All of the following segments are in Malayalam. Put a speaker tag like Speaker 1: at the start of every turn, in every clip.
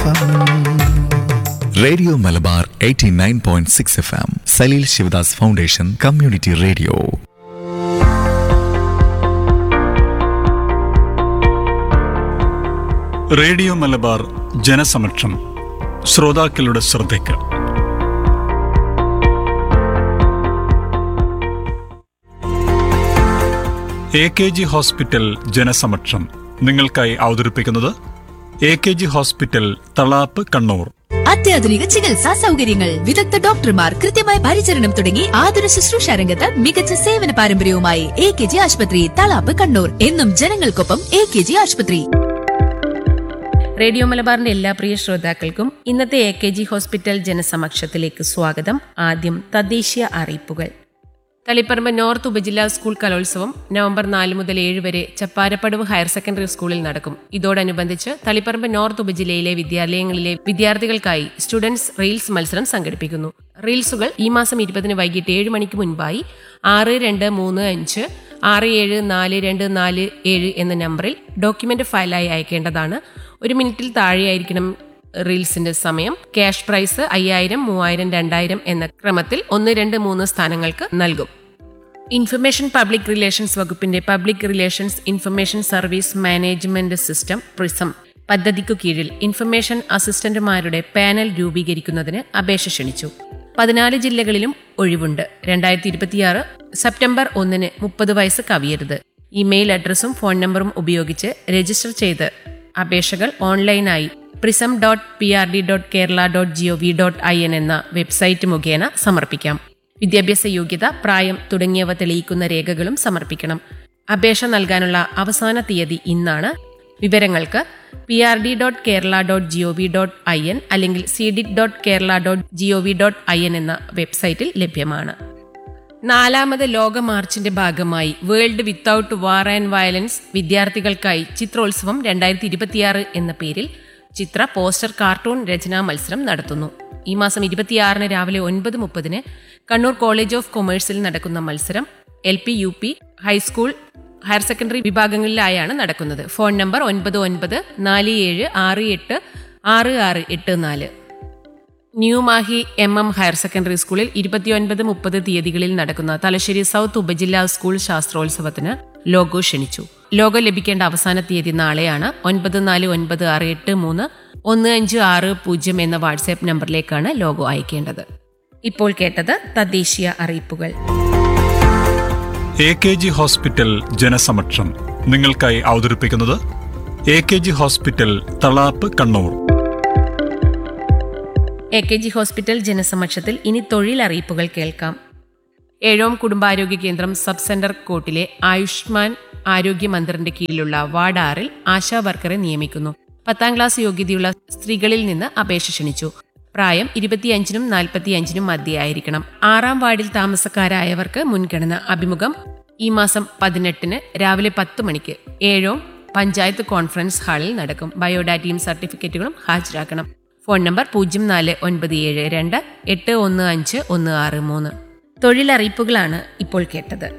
Speaker 1: M
Speaker 2: radio Malabar 89.6 F M Salil Sivadas foundation community radio
Speaker 3: radio Malabar ജനസമക്ഷം ശ്രോതാക്കളുടെ ശ്രദ്ധയ്ക്ക് എ കെ ജി ഹോസ്പിറ്റൽ ജനസമക്ഷം നിങ്ങൾക്കായി അവതരിപ്പിക്കുന്നത് A K G hospital Thalap Kannur
Speaker 4: അത്യാധുനിക ചികിത്സാ സൗകര്യങ്ങൾ വിദഗ്ധ ഡോക്ടർമാർ കൃത്യമായ പരിചരണം തുടങ്ങി ആതുര ശുശ്രൂഷ രംഗത്ത് മികച്ച സേവന പാരമ്പര്യവുമായി എ കെ ജി ആശുപത്രി തളാപ്പ് കണ്ണൂർ എന്നും ജനങ്ങൾക്കൊപ്പം എ കെ ജി ആശുപത്രി
Speaker 5: റേഡിയോ മലബാറിന്റെ എല്ലാ പ്രിയ ശ്രോതാക്കൾക്കും ഇന്നത്തെ എ കെ ജി ഹോസ്പിറ്റൽ ജനസമക്ഷത്തിലേക്ക് സ്വാഗതം ആദ്യം തദ്ദേശീയ അറിയിപ്പുകൾ തളിപ്പറമ്പ് നോർത്ത് ഉപജില്ലാ സ്കൂൾ കലോത്സവം നവംബർ നാല് മുതൽ ഏഴ് വരെ ചപ്പാരപ്പടവ് ഹയർ സെക്കൻഡറി സ്കൂളിൽ നടക്കും ഇതോടനുബന്ധിച്ച് തളിപ്പറമ്പ് നോർത്ത് ഉപജില്ലയിലെ വിദ്യാലയങ്ങളിലെ വിദ്യാർത്ഥികൾക്കായി സ്റ്റുഡൻസ് റീൽസ് മത്സരം സംഘടിപ്പിക്കുന്നു റീൽസുകൾ ഈ മാസം ഇരുപതിന് വൈകിട്ട് ഏഴ് മണിക്ക് മുൻപായി ആറ് രണ്ട് മൂന്ന് അഞ്ച് ആറ് ഏഴ് നാല് രണ്ട് നാല് ഏഴ് എന്ന നമ്പറിൽ ഡോക്യുമെന്റ് ഫയലായി അയക്കേണ്ടതാണ് ഒരു മിനിറ്റിൽ താഴെയായിരിക്കണം റീൽസിന്റെ സമയം ക്യാഷ് പ്രൈസ് അയ്യായിരം മൂവായിരം രണ്ടായിരം എന്ന ക്രമത്തിൽ ഒന്ന് രണ്ട് മൂന്ന് സ്ഥാനങ്ങൾക്ക് നൽകും ഇൻഫർമേഷൻ പബ്ലിക് റിലേഷൻസ് വകുപ്പിന്റെ public relations information service management system prism പദ്ധതിക്കു കീഴിൽ ഇൻഫർമേഷൻ അസിസ്റ്റന്റുമാരുടെ പാനൽ രൂപീകരിക്കുന്നതിന് അപേക്ഷ ക്ഷണിച്ചു പതിനാല് ജില്ലകളിലും ഒഴിവുണ്ട് രണ്ടായിരത്തി ഇരുപത്തിയാറ് സെപ്റ്റംബർ ഒന്നിന് മുപ്പത് വയസ്സ് കവിയരുത് ഇമെയിൽ അഡ്രസ്സും ഫോൺ നമ്പറും ഉപയോഗിച്ച് രജിസ്റ്റർ ചെയ്ത് അപേക്ഷകൾ ഓൺലൈനായി prism dot P R D dot Kerala dot G O V dot I N എന്ന വെബ്സൈറ്റ് മുഖേന സമർപ്പിക്കാം വിദ്യാഭ്യാസ യോഗ്യത പ്രായം തുടങ്ങിയവ തെളിയിക്കുന്ന രേഖകളും സമർപ്പിക്കണം അപേക്ഷ നൽകാനുള്ള അവസാന തീയതി ഇന്നാണ് വിവരങ്ങൾക്ക് P R D dot Kerala dot G O V dot I N അല്ലെങ്കിൽ C D dot Kerala dot G O V dot I N എന്ന വെബ്സൈറ്റിൽ ലഭ്യമാണ് നാലാമത് ലോക മാർച്ചിന്റെ ഭാഗമായി world without war and violence വിദ്യാർത്ഥികൾക്കായി ചിത്രോത്സവം രണ്ടായിരത്തി ഇരുപത്തിയാറ് എന്ന പേരിൽ ചിത്ര പോസ്റ്റർ കാർട്ടൂൺ രചനാ മത്സരം നടത്തുന്നു ഈ മാസം ഇരുപത്തിയാറിന് രാവിലെ ഒൻപത് മുപ്പതിന് കണ്ണൂർ കോളേജ് ഓഫ് കൊമേഴ്സിൽ നടക്കുന്ന മത്സരം L P U P high school higher secondary വിഭാഗങ്ങളിലായാണ് നടക്കുന്നത് ഫോൺ നമ്പർ ഒൻപത് ഒൻപത് നാല് ഏഴ് ആറ് എട്ട് ആറ് ആറ് എട്ട് നാല് new Mahe M M higher secondary സ്കൂളിൽ ഇരുപത്തിയൊൻപത് മുപ്പത് തീയതികളിൽ നടക്കുന്ന തലശ്ശേരി സൗത്ത് ഉപജില്ലാ സ്കൂൾ ശാസ്ത്രോത്സവത്തിന് ലോഗോ ക്ഷണിച്ചു ലോഗോ ലഭിക്കേണ്ട അവസാന തീയതി നാളെയാണ് ഒൻപത് നാല് ഒൻപത് ആറ് എട്ട് മൂന്ന് ഒന്ന് അഞ്ച് ആറ് പൂജ്യം എന്ന വാട്സാപ്പ് നമ്പറിലേക്കാണ് ലോഗോ അയക്കേണ്ടത് ഇപ്പോൾ കേട്ടത് തദ്ദേശീയ അറിയിപ്പുകൾ
Speaker 3: എ കെ ജി ഹോസ്പിറ്റൽ ജനസമക്ഷം നിങ്ങൾക്കായി അവതരിപ്പിക്കുന്നത് A K G hospital Thalap Kannur
Speaker 5: A K G hospital ജനസമക്ഷത്തിൽ ഇനി തൊഴിലറിയിപ്പുകൾ കേൾക്കാം ഏഴോം കുടുംബാരോഗ്യ കേന്ദ്രം സബ് സെന്റർ കോട്ടിലെ ആയുഷ്മാൻ ആരോഗ്യ മന്ദിറിന്റെ കീഴിലുള്ള വാർഡ് ആറിൽ ആശാ വർക്കറെ നിയമിക്കുന്നു പത്താം ക്ലാസ് യോഗ്യതയുള്ള സ്ത്രീകളിൽ നിന്ന് അപേക്ഷ ക്ഷണിച്ചു പ്രായം ഇരുപത്തിയഞ്ചിനും നാൽപ്പത്തിയഞ്ചിനും മധ്യയായിരിക്കണം ആറാം വാർഡിൽ താമസക്കാരായവർക്ക് മുൻഗണന അഭിമുഖം ഈ മാസം പതിനെട്ടിന് രാവിലെ പത്ത് മണിക്ക് ഏഴോം പഞ്ചായത്ത് കോൺഫറൻസ് ഹാളിൽ നടക്കും ബയോഡാറ്റയും സർട്ടിഫിക്കറ്റുകളും ഹാജരാക്കണം ഫോൺ നമ്പർ പൂജ്യം നാല് ഒൻപത് ഏഴ് രണ്ട് എട്ട് ഒന്ന് അഞ്ച് ഒന്ന് ആറ് മൂന്ന് തൊഴിലറിയിപ്പുകളാണ് ഇപ്പോൾ കേട്ടത്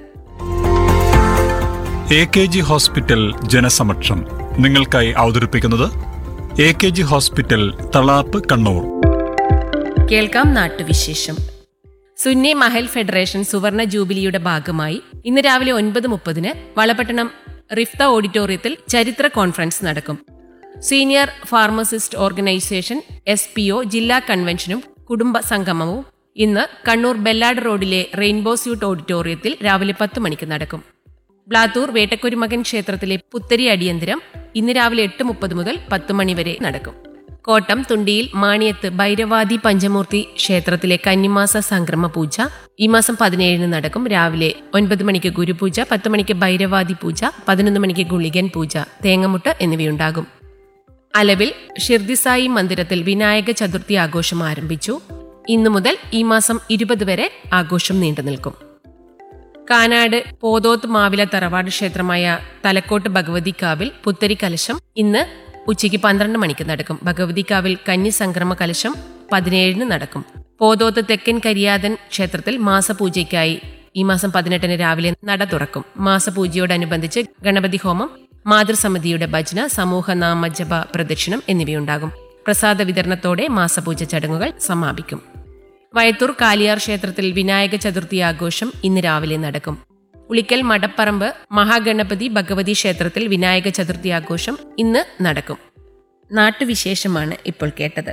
Speaker 3: എ കെ ജി ഹോസ്പിറ്റൽ ജനസമക്ഷം നിങ്ങൾക്കായി അവതരിപ്പിക്കുന്നത് A K G hospital Thalap Kannur
Speaker 5: കേൾക്കാം നാട്ടുവിശേഷം സുന്നി മഹൽ ഫെഡറേഷൻ സുവർണ ജൂബിലിയുടെ ഭാഗമായി ഇന്ന് രാവിലെ ഒൻപത് മുപ്പതിന് വളപട്ടണം റിഫ്ത ഓഡിറ്റോറിയത്തിൽ ചരിത്ര കോൺഫറൻസ് നടക്കും senior pharmacist organisation S P O ജില്ലാ കൺവെൻഷനും കുടുംബ സംഗമവും ഇന്ന് കണ്ണൂർ ബെല്ലാട് റോഡിലെ റെയിൻബോ സ്യൂട്ട് ഓഡിറ്റോറിയത്തിൽ രാവിലെ പത്ത് മണിക്ക് നടക്കും ബ്ലാത്തൂർ വേട്ടക്കുരുമകൻ ക്ഷേത്രത്തിലെ പുത്തരി അടിയന്തരം ഇന്ന് രാവിലെ എട്ട് മുപ്പത് മുതൽ പത്ത് മണിവരെ നടക്കും കോട്ടം തുണ്ടിയിൽ മാണിയത്ത് ഭൈരവാദി പഞ്ചമൂർത്തി ക്ഷേത്രത്തിലെ കന്നിമാസ സംക്രമ പൂജ ഈ മാസം പതിനേഴിന് നടക്കും രാവിലെ ഒൻപത് മണിക്ക് ഗുരുപൂജ പത്ത് മണിക്ക് ഭൈരവാദി പൂജ പതിനൊന്ന് മണിക്ക് ഗുളികൻ പൂജ തേങ്ങമുട്ട് എന്നിവയുണ്ടാകും അലവിൽ ഷിർദിസായി മന്ദിരത്തിൽ വിനായക ചതുർത്ഥി ആഘോഷം ആരംഭിച്ചു ഇന്നു മുതൽ ഈ മാസം ഇരുപത് വരെ ആഘോഷം നീണ്ടു നിൽക്കും കാനാട് പോതോത്ത് മാവില തറവാട് ക്ഷേത്രമായ തലക്കോട്ട് ഭഗവതിക്കാവിൽ പുത്തരി കലശം ഇന്ന് ഉച്ചയ്ക്ക് പന്ത്രണ്ട് മണിക്ക് നടക്കും ഭഗവതിക്കാവിൽ കന്നി സംക്രമ കലശം പതിനേഴിന് നടക്കും പോതോത്ത് തെക്കൻ കരിയാതൻ ക്ഷേത്രത്തിൽ മാസപൂജയ്ക്കായി ഈ മാസം പതിനെട്ടിന് രാവിലെ നട തുറക്കും മാസപൂജയോടനുബന്ധിച്ച് ഗണപതി ഹോമം മാതൃസമിതിയുടെ ഭജന സമൂഹ നാമജപ പ്രദക്ഷിണം എന്നിവയുണ്ടാകും പ്രസാദ വിതരണത്തോടെ മാസപൂജ ചടങ്ങുകൾ സമാപിക്കും വയത്തൂർ കാലിയാർ ക്ഷേത്രത്തിൽ വിനായക ചതുർത്ഥി ആഘോഷം ഇന്ന് രാവിലെ നടക്കും ഉളിക്കൽ മടപ്പറമ്പ് മഹാഗണപതി ഭഗവതി ക്ഷേത്രത്തിൽ വിനായക ചതുർത്ഥി ആഘോഷം ഇന്ന് നടക്കും നാട്ടുവിശേഷമാണ് ഇപ്പോൾ കേട്ടത്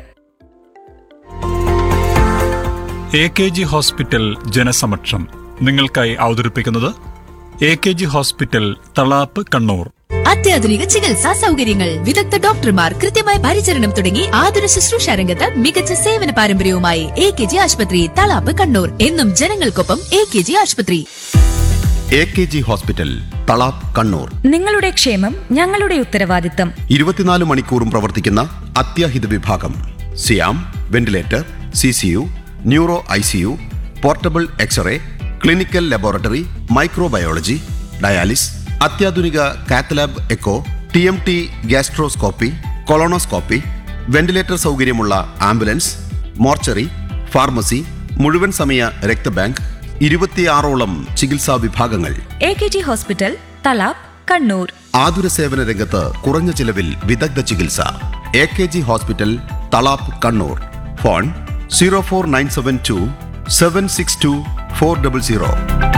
Speaker 3: എ കെ ജി ഹോസ്പിറ്റൽ ജനസമക്ഷം നിങ്ങൾക്കായി അവതരിപ്പിക്കുന്നത് A K G hospital Thalap Kannur
Speaker 4: അത്യാധുനിക ചികിത്സാ സൗകര്യങ്ങൾ വിദഗ്ധ ഡോക്ടർമാർ കൃത്യമായ പരിചരണം തുടങ്ങി ആതുര ശുശ്രൂഷ രംഗത്ത് മികച്ച സേവന പാരമ്പര്യവുമായി എ കെ ജി ആശുപത്രി തളാപ്പ് കണ്ണൂർ എന്നും ജനങ്ങൾക്കൊപ്പം എ കെ ജി ആശുപത്രി
Speaker 1: A K G hospital Thalap Kannur
Speaker 6: നിങ്ങളുടെ ക്ഷേമം ഞങ്ങളുടെ ഉത്തരവാദിത്തം
Speaker 1: ഇരുപത്തിനാല് മണിക്കൂറും പ്രവർത്തിക്കുന്ന അത്യാഹിത വിഭാഗം സിയാം ventilator C C U neuro I C U portable X-ray clinical laboratory microbiology dialysis അത്യാധുനിക cath lab echo T M T gastroscopy colonoscopy ventilator സൗകര്യമുള്ള ആംബുലൻസ് മോർച്ചറി ഫാർമസി മുഴുവൻ സമയ രക്തബാങ്ക് ഇരുപത്തിയാറോളം ചികിത്സാ വിഭാഗങ്ങൾ
Speaker 6: A K G hospital Thalap Kannur
Speaker 1: ആതുര സേവന രംഗത്ത് കുറഞ്ഞ ചിലവിൽ വിദഗ്ധ ചികിത്സ A K G hospital Thalap Kannur phone zero four nine seven two seven six two four double zero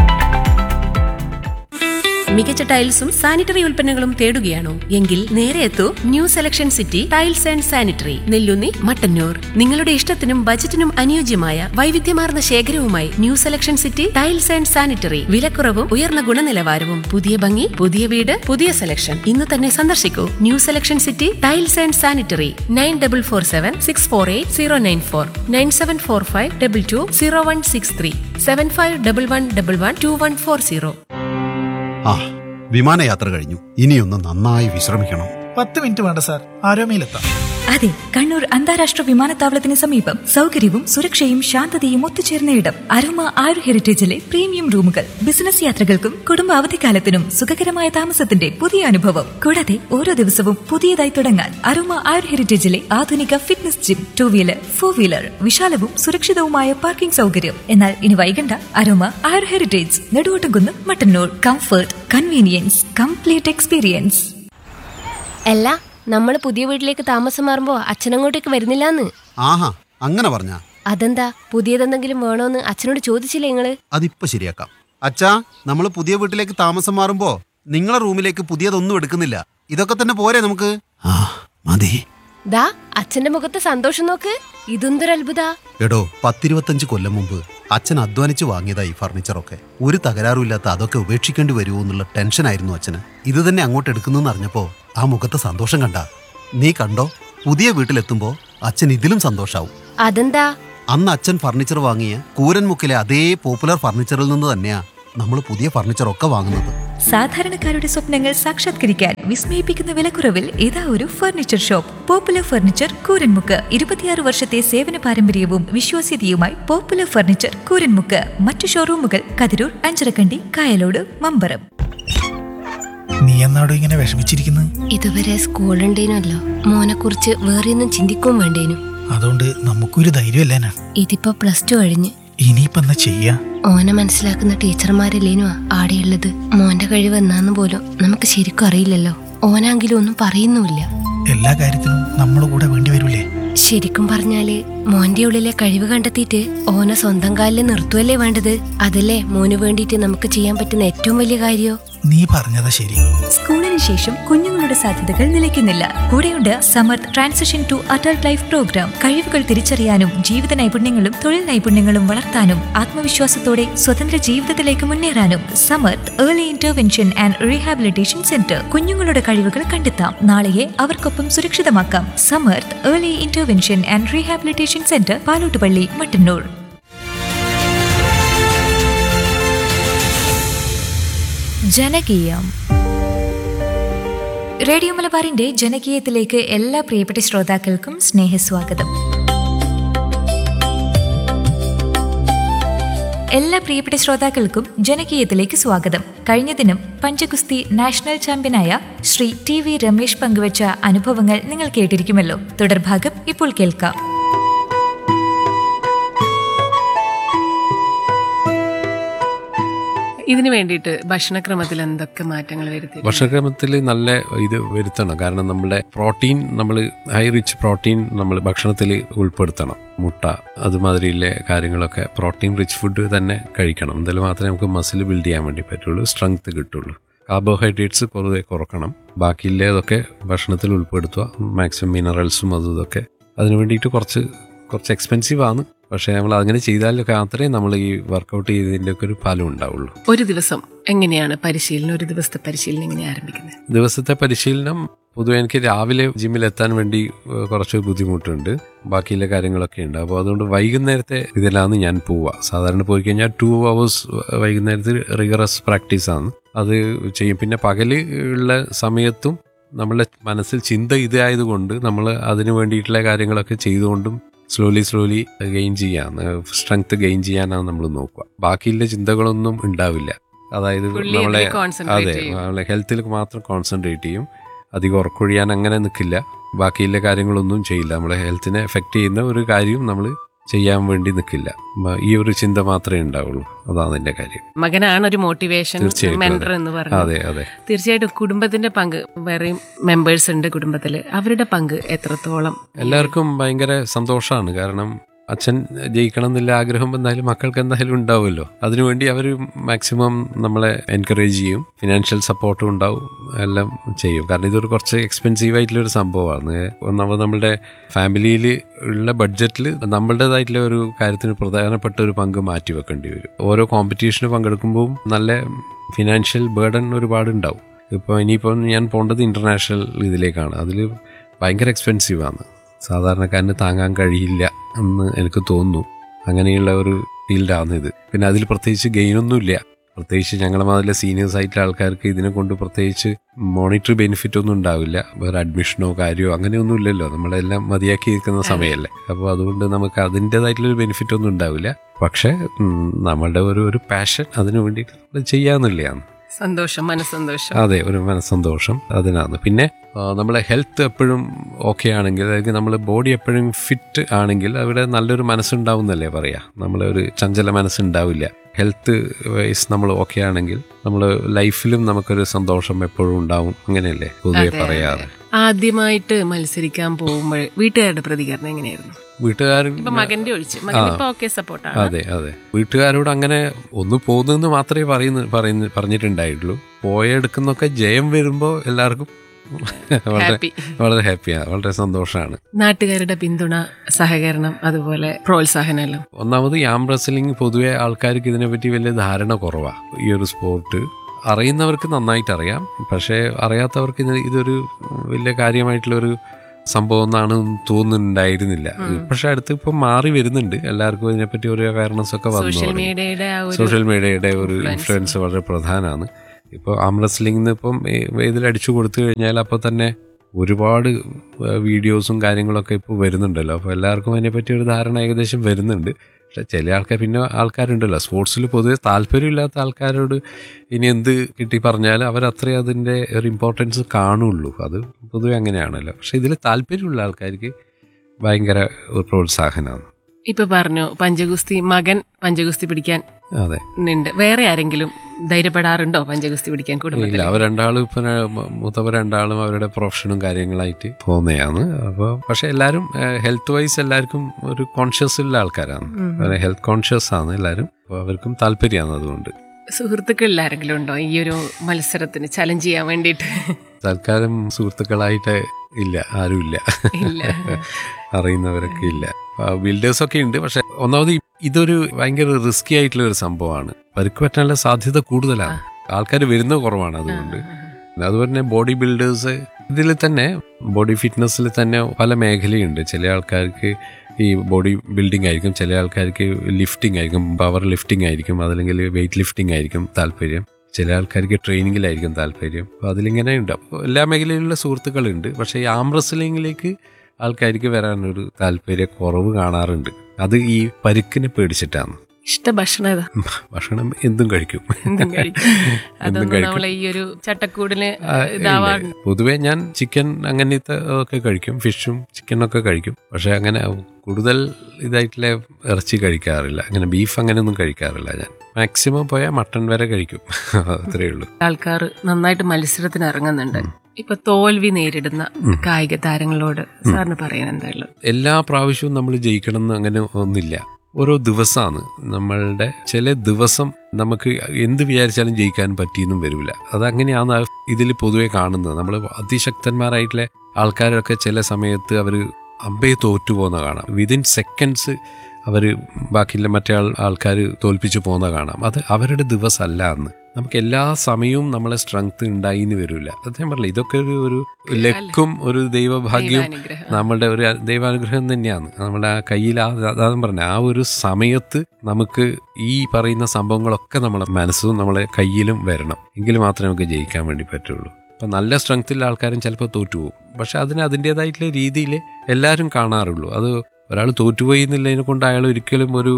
Speaker 5: മികച്ച ടൈൽസും സാനിറ്ററി ഉൽപ്പന്നങ്ങളും തേടുകയാണോ എങ്കിൽ നേരെ എത്തൂ new selection city tiles and sanitary Nellunni Mattannur നിങ്ങളുടെ ഇഷ്ടത്തിനും ബജറ്റിനും അനുയോജ്യമായ വൈവിധ്യമാർന്ന ശേഖരവുമായി new selection city tiles and sanitary വിലക്കുറവും ഉയർന്ന ഗുണനിലവാരവും പുതിയ ഭംഗി പുതിയ വീട് പുതിയ സെലക്ഷൻ ഇന്ന് തന്നെ സന്ദർശിക്കൂ new selection city tiles and sanitary nine double four seven six four eight zero nine four nine seven four five double two zero one six three seven five double one double one two one four zero
Speaker 7: ആ വിമാനയാത്ര കഴിഞ്ഞു ഇനിയൊന്ന് നന്നായി വിശ്രമിക്കണം
Speaker 8: പത്ത് മിനിറ്റ് വേണ്ട സാർ ആരോമയിലെത്താം
Speaker 6: അതെ കണ്ണൂർ അന്താരാഷ്ട്ര വിമാനത്താവളത്തിന് സമീപം സൗകര്യവും സുരക്ഷയും ശാന്തതയും ഒത്തുചേർന്ന ഇടം അരോമ ആയുർ ഹെറിറ്റേജിലെ പ്രീമിയം റൂമുകൾ ബിസിനസ് യാത്രകൾക്കും കുടുംബ അവധിക്കാലത്തിനും സുഖകരമായ താമസത്തിന്റെ പുതിയ അനുഭവം കൂടാതെ ഓരോ ദിവസവും പുതിയതായി തുടങ്ങാൻ അരോമ ആയുർ ഹെറിറ്റേജിലെ ആധുനിക fitness gym two wheeler four wheeler വിശാലവും സുരക്ഷിതവുമായ പാർക്കിംഗ് സൗകര്യം എന്നാൽ ഇനി വൈകണ്ട Aroma Ayur Heritage Neduvottumkunnu Mattannur comfort convenience complete experience
Speaker 9: അല്ല നമ്മൾ പുതിയ വീട്ടിലേക്ക് താമസം മാറുമ്പോ അച്ഛനങ്ങോട്ടേക്ക് വരുന്നില്ലാന്ന്
Speaker 7: ആഹാ അങ്ങനെ പറഞ്ഞ
Speaker 9: അതെന്താ പുതിയതെന്തെങ്കിലും വേണോന്ന് അച്ഛനോട് ചോദിച്ചില്ലേ നിങ്ങള്
Speaker 7: അതിപ്പോ ശരിയാക്കാം അച്ഛാ നമ്മൾ പുതിയ വീട്ടിലേക്ക് താമസം മാറുമ്പോ നിങ്ങളെ റൂമിലേക്ക് പുതിയതൊന്നും എടുക്കുന്നില്ല ഇതൊക്കെ തന്നെ പോരെ നമുക്ക് ആ മതി
Speaker 9: ദാ അച്ഛന്റെ മുഖത്ത് സന്തോഷം നോക്ക് ഇതെന്തൊരു അത്ഭുത
Speaker 7: എടോ പത്തിരുപത്തഞ്ച് കൊല്ലം മുമ്പ് അച്ഛൻ അധ്വാനിച്ച് വാങ്ങിയതാ ഈ ഫർണിച്ചറൊക്കെ ഒരു തകരാറുമില്ലാത്ത അതൊക്കെ ഉപേക്ഷിക്കേണ്ടി വരുമോ എന്നുള്ള ടെൻഷനായിരുന്നു അച്ഛന് ഇത് തന്നെ അങ്ങോട്ട് എടുക്കുന്നു അറിഞ്ഞപ്പോ ആ മുഖത്തെ സന്തോഷം കണ്ട നീ കണ്ടോ പുതിയ വീട്ടിലെത്തുമ്പോ അച്ഛൻ ഇതിലും സന്തോഷാവും
Speaker 9: അതെന്താ
Speaker 7: അന്ന് അച്ഛൻ ഫർണിച്ചർ വാങ്ങിയ കൂരൻമുക്കിലെ അതേ പോപ്പുലർ ഫർണിച്ചറിൽ നിന്ന് തന്നെയാ നമ്മൾ പുതിയ ഫർണിച്ചറൊക്കെ വാങ്ങുന്നത്
Speaker 6: സാധാരണക്കാരുടെ സ്വപ്നങ്ങൾ സാക്ഷാത്കരിക്കാൻ വിസ്മയിപ്പിക്കുന്ന വിലക്കുറവിൽ ഇതാ ഒരു furniture shop Popular Furniture Kooranmukku ഇരുപത്തിയാറ് വർഷത്തെ സേവന പാരമ്പര്യവും വിശ്വാസ്യതയുമായി പോപ്പുലർ ഫർണിച്ചർ കൂരൻമുക്ക് മറ്റു ഷോറൂമുകൾ കതിരൂർ അഞ്ചരക്കണ്ടി കായലോട് മമ്പറം
Speaker 8: നീ എന്നാടോ ഇങ്ങനെ വിഷമിച്ചിരിക്കുന്നത്
Speaker 9: ഇതുവരെ സ്കൂളുണ്ടേനല്ലോ മോനെ കുറിച്ച് വേറെ ഒന്നും ചിന്തിക്കും വേണ്ടേനു
Speaker 8: അതുകൊണ്ട് നമുക്കൊരു ധൈര്യമല്ലേനാ
Speaker 9: ഇതിപ്പോ പ്ലസ് ടു കഴിഞ്ഞ്
Speaker 8: ഇനിയിപ്പോ എന്നാ ചെയ്യാ
Speaker 9: ഓനെ മനസ്സിലാക്കുന്ന ടീച്ചർമാരല്ലേനു ആടെയുള്ളത് മോന്റെ കഴിവ് എന്നാന്ന് പോലും നമുക്ക് ശരിക്കും അറിയില്ലല്ലോ ഓനാങ്കിലും ഒന്നും പറയുന്നുമില്ല
Speaker 8: എല്ലാ കാര്യത്തിനും നമ്മുടെ കൂടെ വേണ്ടി വരൂലേ
Speaker 9: ശരിക്കും പറഞ്ഞാല് മോന്റെ ഉള്ളിലെ കഴിവ് കണ്ടെത്തിയിട്ട് ഓനെ സ്വന്തം കാലിൽ നിർത്തുവല്ലേ വേണ്ടത് അതല്ലേ മോന് വേണ്ടിയിട്ട് നമുക്ക് ചെയ്യാൻ പറ്റുന്ന ഏറ്റവും വലിയ കാര്യോ
Speaker 8: നീ പറഞ്ഞതാ ശരി
Speaker 6: സ്കൂളിന് ശേഷം കുഞ്ഞുങ്ങളുടെ സാധ്യതകൾ നിലയ്ക്കുന്നില്ല കൂടെയുണ്ട് Samarth transition to adult life program കഴിവുകൾ തിരിച്ചറിയാനും ജീവിത നൈപുണ്യങ്ങളും തൊഴിൽ നൈപുണ്യങ്ങളും വളർത്താനും ആത്മവിശ്വാസത്തോടെ സ്വതന്ത്ര ജീവിതത്തിലേക്ക് മുന്നേറാനും Samarth early intervention and rehabilitation centre കുഞ്ഞുങ്ങളുടെ കഴിവുകൾ കണ്ടെത്താം നാളെയെ അവർക്കൊപ്പം സുരക്ഷിതമാക്കാം Samarth early intervention and rehabilitation centre Palottupalli Mattannur ജനകീയം റേഡിയോ മലബാറിന്റെ ജനകീയത്തിലേക്ക് എല്ലാ പ്രിയപ്പെട്ട ശ്രോതാക്കൾക്കും സ്നേഹസ്വാഗതം എല്ലാ പ്രിയപ്പെട്ട ശ്രോതാക്കൾക്കും ജനകീയത്തിലേക്ക് സ്വാഗതം കഴിഞ്ഞ ദിനം പഞ്ചഗുസ്തി നാഷണൽ ചാമ്പ്യനായ ശ്രീ ടി വി രമേശ് പങ്കുവച്ച അനുഭവങ്ങൾ നിങ്ങൾ കേട്ടിരിക്കുമല്ലോ തുടർഭാഗം ഇപ്പോൾ കേൾക്കാം
Speaker 5: ഇതിനു വേണ്ടിയിട്ട് ഭക്ഷണക്രമത്തിൽ എന്തൊക്കെ മാറ്റങ്ങൾ വരുത്തി
Speaker 10: ഭക്ഷണക്രമത്തിൽ നല്ല ഇത് വരുത്തണം കാരണം നമ്മുടെ പ്രോട്ടീൻ നമ്മൾ ഹൈ റിച്ച് പ്രോട്ടീൻ നമ്മൾ ഭക്ഷണത്തിൽ ഉൾപ്പെടുത്തണം മുട്ട അതുമാതിരിയുള്ള കാര്യങ്ങളൊക്കെ പ്രോട്ടീൻ റിച്ച് ഫുഡ് തന്നെ കഴിക്കണം എന്തായാലും മാത്രമേ നമുക്ക് മസിൽ ബിൽഡ് ചെയ്യാൻ വേണ്ടി പറ്റുള്ളൂ സ്ട്രെങ്ത് കിട്ടുള്ളൂ കാർബോഹൈഡ്രേറ്റ്സ് പൊതുവെ കുറക്കണം ബാക്കിയുള്ളതൊക്കെ ഭക്ഷണത്തിൽ ഉൾപ്പെടുത്തുക മാക്സിമം മിനറൽസും അതും ഇതൊക്കെ അതിന് വേണ്ടിയിട്ട് കുറച്ച് കുറച്ച് എക്സ്പെൻസീവ് ആണ് പക്ഷേ നമ്മൾ അങ്ങനെ ചെയ്താലൊക്കെ മാത്രമേ നമ്മൾ ഈ വർക്കൗട്ട് ചെയ്തതിൻ്റെ ഒക്കെ ഒരു ഫലം ഉണ്ടാവുള്ളൂ
Speaker 5: ഒരു ദിവസം എങ്ങനെയാണ് പരിശീലനം ഒരു ദിവസത്തെ പരിശീലനം എങ്ങനെ ആരംഭിക്കുന്നത്
Speaker 10: ദിവസത്തെ പരിശീലനം പൊതുവെ എനിക്ക് രാവിലെ ജിമ്മിൽ എത്താൻ വേണ്ടി ഏഹ്, കുറച്ച് ബുദ്ധിമുട്ടുണ്ട് ബാക്കിയുള്ള കാര്യങ്ങളൊക്കെ ഉണ്ട് അപ്പോൾ അതുകൊണ്ട് വൈകുന്നേരത്തെ ഇതിലാണ് ഞാൻ പോവുക സാധാരണ പോയി കഴിഞ്ഞാൽ ടു അവേഴ്സ് വൈകുന്നേരത്തിൽ റിഗറസ് പ്രാക്ടീസാണ് അത് ചെയ്യും പിന്നെ പകല് ഉള്ള സമയത്തും നമ്മളുടെ മനസ്സിൽ ചിന്ത ഇതായതുകൊണ്ട് നമ്മൾ അതിന് വേണ്ടിയിട്ടുള്ള കാര്യങ്ങളൊക്കെ ചെയ്തുകൊണ്ടും സ്ലോലി സ്ലോലി ഗെയിൻ ചെയ്യാൻ സ്ട്രെങ്ത് ഗെയിൻ ചെയ്യാനാണ് നമ്മൾ നോക്കുക ബാക്കിയുള്ള ചിന്തകളൊന്നും ഉണ്ടാവില്ല അതായത്
Speaker 5: Fully
Speaker 10: നമ്മളെ
Speaker 5: അതിൽ concentrate
Speaker 10: അതെ
Speaker 5: ചെയ്യും.
Speaker 10: നമ്മളെ ഹെൽത്തിൽ മാത്രം കോൺസെൻട്രേറ്റ് ചെയ്യും അധികം ഉറക്കൊഴിയാൻ അങ്ങനെ നിൽക്കില്ല ബാക്കിയുള്ള കാര്യങ്ങളൊന്നും ചെയ്യില്ല നമ്മളെ ഹെൽത്തിനെ എഫക്റ്റ് ചെയ്യുന്ന ഒരു കാര്യം നമ്മൾ ചെയ്യാൻ വേണ്ടി നിൽക്കില്ല മ- ഈ ഒരു ചിന്ത മാത്രമേ ഉണ്ടാവുള്ളൂ അതാണ് എൻ്റെ കാര്യം
Speaker 5: മകനാണ് ഒരു മോട്ടിവേഷൻ
Speaker 10: തീർച്ചയായിട്ടും
Speaker 5: മെന്റർ
Speaker 10: അതെ.
Speaker 5: എന്ന് പറഞ്ഞു
Speaker 10: അതെ അതെ
Speaker 5: തീർച്ചയായിട്ടും കുടുംബത്തിന്റെ പങ്ക് വേറെയും മെമ്പേഴ്സ് ഉണ്ട് കുടുംബത്തില് അവരുടെ പങ്ക് എത്രത്തോളം
Speaker 10: എല്ലാവർക്കും ഭയങ്കര സന്തോഷമാണ് കാരണം അച്ഛൻ ജയിക്കണം എന്നുള്ള ആഗ്രഹം എന്തായാലും മക്കൾക്ക് എന്തായാലും ഉണ്ടാവുമല്ലോ അതിനുവേണ്ടി അവർ മാക്സിമം നമ്മളെ എൻകറേജ് ചെയ്യും ഫിനാൻഷ്യൽ സപ്പോർട്ടും ഉണ്ടാവും എല്ലാം ചെയ്യും കാരണം ഇതൊരു കുറച്ച് എക്സ്പെൻസീവ് ആയിട്ടുള്ളൊരു സംഭവമാണ് ഒന്നാമത് നമ്മുടെ ഫാമിലിയിൽ ഉള്ള ബഡ്ജറ്റിൽ നമ്മളുടേതായിട്ടുള്ള ഒരു കാര്യത്തിന് പ്രധാനപ്പെട്ട ഒരു പങ്ക് മാറ്റി വെക്കേണ്ടി വരും ഓരോ കോമ്പറ്റീഷന് പങ്കെടുക്കുമ്പോൾ നല്ല ഫിനാൻഷ്യൽ ബേർഡൻ ഒരുപാട് ഉണ്ടാവും ഇപ്പോൾ ഇനിയിപ്പം ഞാൻ പോകേണ്ടത് ഇൻ്റർനാഷണൽ ഇതിലേക്കാണ് അതിൽ ഭയങ്കര എക്സ്പെൻസീവ് ആണ് സാധാരണക്കാരന് താങ്ങാൻ കഴിയില്ല എന്ന് എനിക്ക് തോന്നുന്നു അങ്ങനെയുള്ള ഒരു ഫീൽഡാണ് ഇത് പിന്നെ അതിൽ പ്രത്യേകിച്ച് ഗെയിനൊന്നുമില്ല പ്രത്യേകിച്ച് ഞങ്ങളെ മാതിരി സീനിയേഴ്സ് ആയിട്ടുള്ള ആൾക്കാർക്ക് ഇതിനെ കൊണ്ട് പ്രത്യേകിച്ച് മോണിറ്ററി ബെനിഫിറ്റ് ഒന്നും ഉണ്ടാവില്ല വേറെ അഡ്മിഷനോ കാര്യമോ അങ്ങനെയൊന്നും ഇല്ലല്ലോ നമ്മളെല്ലാം മതിയാക്കി നിൽക്കുന്ന സമയമല്ലേ അപ്പോൾ അതുകൊണ്ട് നമുക്ക് അതിൻ്റെതായിട്ടുള്ളൊരു ബെനിഫിറ്റ് ഒന്നും ഉണ്ടാവില്ല പക്ഷേ ഉം, നമ്മളുടെ ഒരു ഒരു പാഷൻ അതിനു വേണ്ടിയിട്ട് നമ്മൾ ചെയ്യാന്നുള്ളതാണ്
Speaker 5: സന്തോഷം മനസ്സന്തോഷം
Speaker 10: അതെ ഒരു മനസ്സന്തോഷം അതിനാണ് പിന്നെ ആ, നമ്മളെ ഹെൽത്ത് എപ്പോഴും ഓക്കെ ആണെങ്കിൽ അതായത് നമ്മൾ ബോഡി എപ്പോഴും ഫിറ്റ് ആണെങ്കിൽ അവിടെ നല്ലൊരു മനസ്സുണ്ടാവുന്നല്ലേ പറയാ നമ്മളെ ഒരു ചഞ്ചല മനസ്സുണ്ടാവില്ല ഹെൽത്ത് വൈസ് നമ്മൾ ഓക്കെ ആണെങ്കിൽ നമ്മൾ ലൈഫിലും നമുക്കൊരു സന്തോഷം എപ്പോഴും ഉണ്ടാവും അങ്ങനെയല്ലേ പൊതുവെ
Speaker 5: അതെ,
Speaker 10: പറയാറ്
Speaker 5: ആദ്യമായിട്ട് മത്സരിക്കാൻ പോകുമ്പോൾ വീട്ടുകാരുടെ പ്രതികരണം എങ്ങനെയായിരുന്നു
Speaker 10: വീട്ടുകാരൻ
Speaker 5: ഇപ്പൊ മകന്റെ ഒഴിച്ച് മകൻ
Speaker 10: ആ.
Speaker 5: ഇപ്പൊ ഓക്കെ സപ്പോർട്ടാണ്
Speaker 10: അതെ അതെ വീട്ടുകാരോട് അങ്ങനെ ഒന്ന് പോകുന്നെന്ന് മാത്രമേ പറയുന്ന പറയുന്ന പറഞ്ഞിട്ടുണ്ടായിട്ടുള്ളൂ പോയെടുക്കുന്നൊക്കെ ജയം വരുമ്പോൾ എല്ലാവർക്കും വളരെ
Speaker 5: Happy.
Speaker 10: വളരെ ഹാപ്പിയാണ് വളരെ സന്തോഷമാണ്
Speaker 5: നാട്ടുകാരുടെ പിന്തുണ സഹകരണം അതുപോലെ പ്രോത്സാഹനം എല്ലാം
Speaker 10: ഒന്നാമത് യാം റെസ്ലിംഗ് പൊതുവെ ആൾക്കാർക്ക് ഇതിനെപ്പറ്റി വലിയ ധാരണ കുറവാണ് ഈ ഒരു സ്പോർട്ട് അറിയുന്നവർക്ക് നന്നായിട്ട് അറിയാം പക്ഷേ അറിയാത്തവർക്ക് ഇത് ഇതൊരു വലിയ കാര്യമായിട്ടുള്ളൊരു സംഭവം എന്നാണ് തോന്നുന്നുണ്ടായിരുന്നില്ല പക്ഷെ അടുത്ത് ഇപ്പം മാറി വരുന്നുണ്ട് എല്ലാവർക്കും ഇതിനെപ്പറ്റി ഒരു അവയർനെസ് ഒക്കെ വന്നു
Speaker 5: സോഷ്യൽ
Speaker 10: തുടങ്ങി.
Speaker 5: മീഡിയയുടെ ആ ഒരു
Speaker 10: സോഷ്യൽ മീഡിയയുടെ ഒരു
Speaker 5: influence.
Speaker 10: ഇൻഫ്ലുവൻസ് വളരെ പ്രധാനമാണ് ഇപ്പോൾ ആം റെസ്ലിംഗ് ഇപ്പം ഇതിൽ അടിച്ചു കൊടുത്തു കഴിഞ്ഞാൽ അപ്പോൾ തന്നെ ഒരുപാട് വീഡിയോസും കാര്യങ്ങളൊക്കെ ഇപ്പോൾ വരുന്നുണ്ടല്ലോ അപ്പോൾ എല്ലാവർക്കും അതിനെപ്പറ്റി ഒരു ധാരണ ഏകദേശം വരുന്നുണ്ട് പക്ഷെ ചില ആൾക്കാർ പിന്നെ ആൾക്കാരുണ്ടല്ലോ സ്പോർട്സിൽ പൊതുവെ താല്പര്യമില്ലാത്ത ആൾക്കാരോട് ഇനി എന്ത് കിട്ടി പറഞ്ഞാൽ അവർ അത്രയും അതിൻ്റെ ഒരു ഇമ്പോർട്ടൻസ് കാണുള്ളൂ അത് പൊതുവെ അങ്ങനെയാണല്ലോ പക്ഷെ ഇതിൽ താല്പര്യമുള്ള ആൾക്കാർക്ക് ഭയങ്കര ഒരു പ്രോത്സാഹനമാണ്
Speaker 5: ഇപ്പൊ പറഞ്ഞു പഞ്ചഗുസ്തി മകൻ പഞ്ചഗുസ്തി പിടിക്കാൻ
Speaker 10: അതെ
Speaker 5: ഉണ്ട് വേറെ ആരെങ്കിലും ധൈര്യപ്പെടാറുണ്ടോ പഞ്ചഗുസ്തി പിടിക്കാൻ
Speaker 10: ഇല്ല
Speaker 5: കുടുംബത്തിൽ
Speaker 10: അവർ രണ്ടാളും ഇപ്പൊ മൂത്തവർ രണ്ടാളും അവരുടെ പ്രൊഫഷനും കാര്യങ്ങളായിട്ട് പോകുന്നതാണ് അപ്പോൾ പക്ഷെ എല്ലാവരും ഹെൽത്ത് വൈസ് എല്ലാവർക്കും ഒരു കോൺഷ്യസ് ഉള്ള ആൾക്കാരാണ് ഹെൽത്ത് കോൺഷ്യസ് ആണ് എല്ലാവരും അപ്പോൾ അവർക്കും താല്പര്യമാണ് അതുകൊണ്ട്
Speaker 5: സുഹൃത്തുക്കളിൽ ആരെങ്കിലും ഉണ്ടോ ഈ ഒരു മത്സരത്തിന് ചലഞ്ച് ചെയ്യാൻ വേണ്ടിയിട്ട്
Speaker 10: തൽക്കാലം സുഹൃത്തുക്കളായിട്ട് ഇല്ല ആരുമില്ല
Speaker 5: ഇല്ല.
Speaker 10: അറിയുന്നവരൊക്കെ ഇല്ല ബിൽഡേഴ്സ് ഒക്കെ ഉണ്ട് പക്ഷെ ഒന്നാമത് ഈ- ഇതൊരു ഭയങ്കര റിസ്കി ആയിട്ടുള്ള ഒരു സംഭവമാണ് പരുക്ക് പറ്റാനുള്ള സാധ്യത കൂടുതലാണ് ആൾക്കാർ വരുന്ന കുറവാണ് അതുകൊണ്ട് അതുപോലെ തന്നെ ബോഡി ബിൽഡേഴ്സ് ഇതിൽ തന്നെ ബോഡി ഫിറ്റ്നസ്സിൽ തന്നെ പല മേഖലയുണ്ട് ചില ആൾക്കാർക്ക് ഈ ബോഡി ബിൽഡിംഗ് ആയിരിക്കും ചില ആൾക്കാർക്ക് ലിഫ്റ്റിംഗ് ആയിരിക്കും പവർ ലിഫ്റ്റിംഗ് ആയിരിക്കും അതല്ലെങ്കിൽ വെയിറ്റ് ലിഫ്റ്റിംഗ് ആയിരിക്കും താല്പര്യം ചില ആൾക്കാർക്ക് ട്രെയിനിങ്ങിലായിരിക്കും താല്പര്യം അപ്പോൾ അതിലിങ്ങനെ ഉണ്ട് അപ്പോൾ എല്ലാ മേഖലയിലുള്ള സുഹൃത്തുക്കളുണ്ട് പക്ഷേ ഈ ആം റെസ്ലിംഗിലേക്ക് ആൾക്കാർക്ക് വരാനൊരു താല്പര്യ കുറവ് കാണാറുണ്ട് അത് ഈ പരുക്കിനെ പേടിച്ചിട്ടാണ്
Speaker 5: ഇഷ്ട ഭക്ഷണം ഏതാ
Speaker 10: ഭക്ഷണം എന്തും കഴിക്കും
Speaker 5: എന്തും കഴിക്കും
Speaker 10: എന്തും
Speaker 5: അതൊന്നും നമ്മളെ ഈ ഒരു ചട്ടക്കൂടിന്
Speaker 10: ആ, ഇല്ല.
Speaker 5: ഇതാവാറുണ്ട്
Speaker 10: പൊതുവെ ഞാൻ ചിക്കൻ അങ്ങനത്തെ ഒക്കെ കഴിക്കും ഫിഷും ചിക്കനൊക്കെ കഴിക്കും പക്ഷെ അങ്ങനെ കൂടുതൽ ഇതായിട്ടുള്ള ഇറച്ചി കഴിക്കാറില്ല അങ്ങനെ ബീഫ് അങ്ങനെയൊന്നും കഴിക്കാറില്ല ഞാൻ മാക്സിമം പോയാൽ മട്ടൺ വരെ കഴിക്കും അത്രയേ ഉള്ളൂ
Speaker 5: ആൾക്കാർ നന്നായിട്ട് മത്സരത്തിന് ഇറങ്ങുന്നുണ്ട് ഇപ്പൊ തോൽവി നേരിടുന്ന കായിക താരങ്ങളോട് സാറിന് പറയാൻ എന്താ ഉള്ളത്
Speaker 10: എല്ലാ പ്രാവശ്യവും നമ്മൾ ജയിക്കണം എന്ന് അങ്ങനെ ഒന്നില്ല ഓരോ ദിവസമാണ് നമ്മളുടെ ചില ദിവസം നമുക്ക് എന്ത് വിചാരിച്ചാലും ജയിക്കാൻ പറ്റിയെന്നും വരില്ല അതങ്ങനെയാണ് ഇതിൽ പൊതുവെ കാണുന്നത് നമ്മൾ അതിശക്തന്മാരായിട്ടുള്ള ആൾക്കാരൊക്കെ ചില സമയത്ത് അവർ അമ്പയെ തോറ്റു പോകുന്ന കാണാം വിതിൻ സെക്കൻഡ്സ് അവർ ബാക്കിയുള്ള മറ്റേ ആൾ ആൾക്കാർ തോൽപ്പിച്ചു പോകുന്ന കാണാം അത് അവരുടെ ദിവസമല്ല അന്ന് നമുക്ക് എല്ലാ സമയവും നമ്മളെ സ്ട്രെങ്ത് ഉണ്ടായി എന്ന് വരില്ല അത് ഞാൻ പറഞ്ഞില്ല ഇതൊക്കെ ഒരു ഒരു ലക്കും ഒരു ദൈവഭാഗ്യവും
Speaker 5: ദൈവാനുഗ്രഹം.
Speaker 10: നമ്മളുടെ ഒരു ദൈവാനുഗ്രഹം തന്നെയാണ് നമ്മുടെ ആ കയ്യിൽ ആ അതാണ് പറഞ്ഞത് ആ ഒരു സമയത്ത് നമുക്ക് ഈ പറയുന്ന സംഭവങ്ങളൊക്കെ നമ്മളെ മനസ്സും നമ്മളെ കയ്യിലും വരണം എങ്കിൽ മാത്രമേ നമുക്ക് ജയിക്കാൻ വേണ്ടി പറ്റുള്ളൂ അപ്പം നല്ല സ്ട്രെങ്ത്തുള്ള ആൾക്കാരും ചിലപ്പോൾ തോറ്റുപോകും പക്ഷെ അതിന് അതിൻ്റെതായിട്ടുള്ള രീതിയിൽ എല്ലാവരും കാണാറുള്ളൂ അത് ഒരാൾ തോറ്റുപോയി എന്നുള്ളതിനെ കൊണ്ട് അയാൾ ഒരിക്കലും ഒരു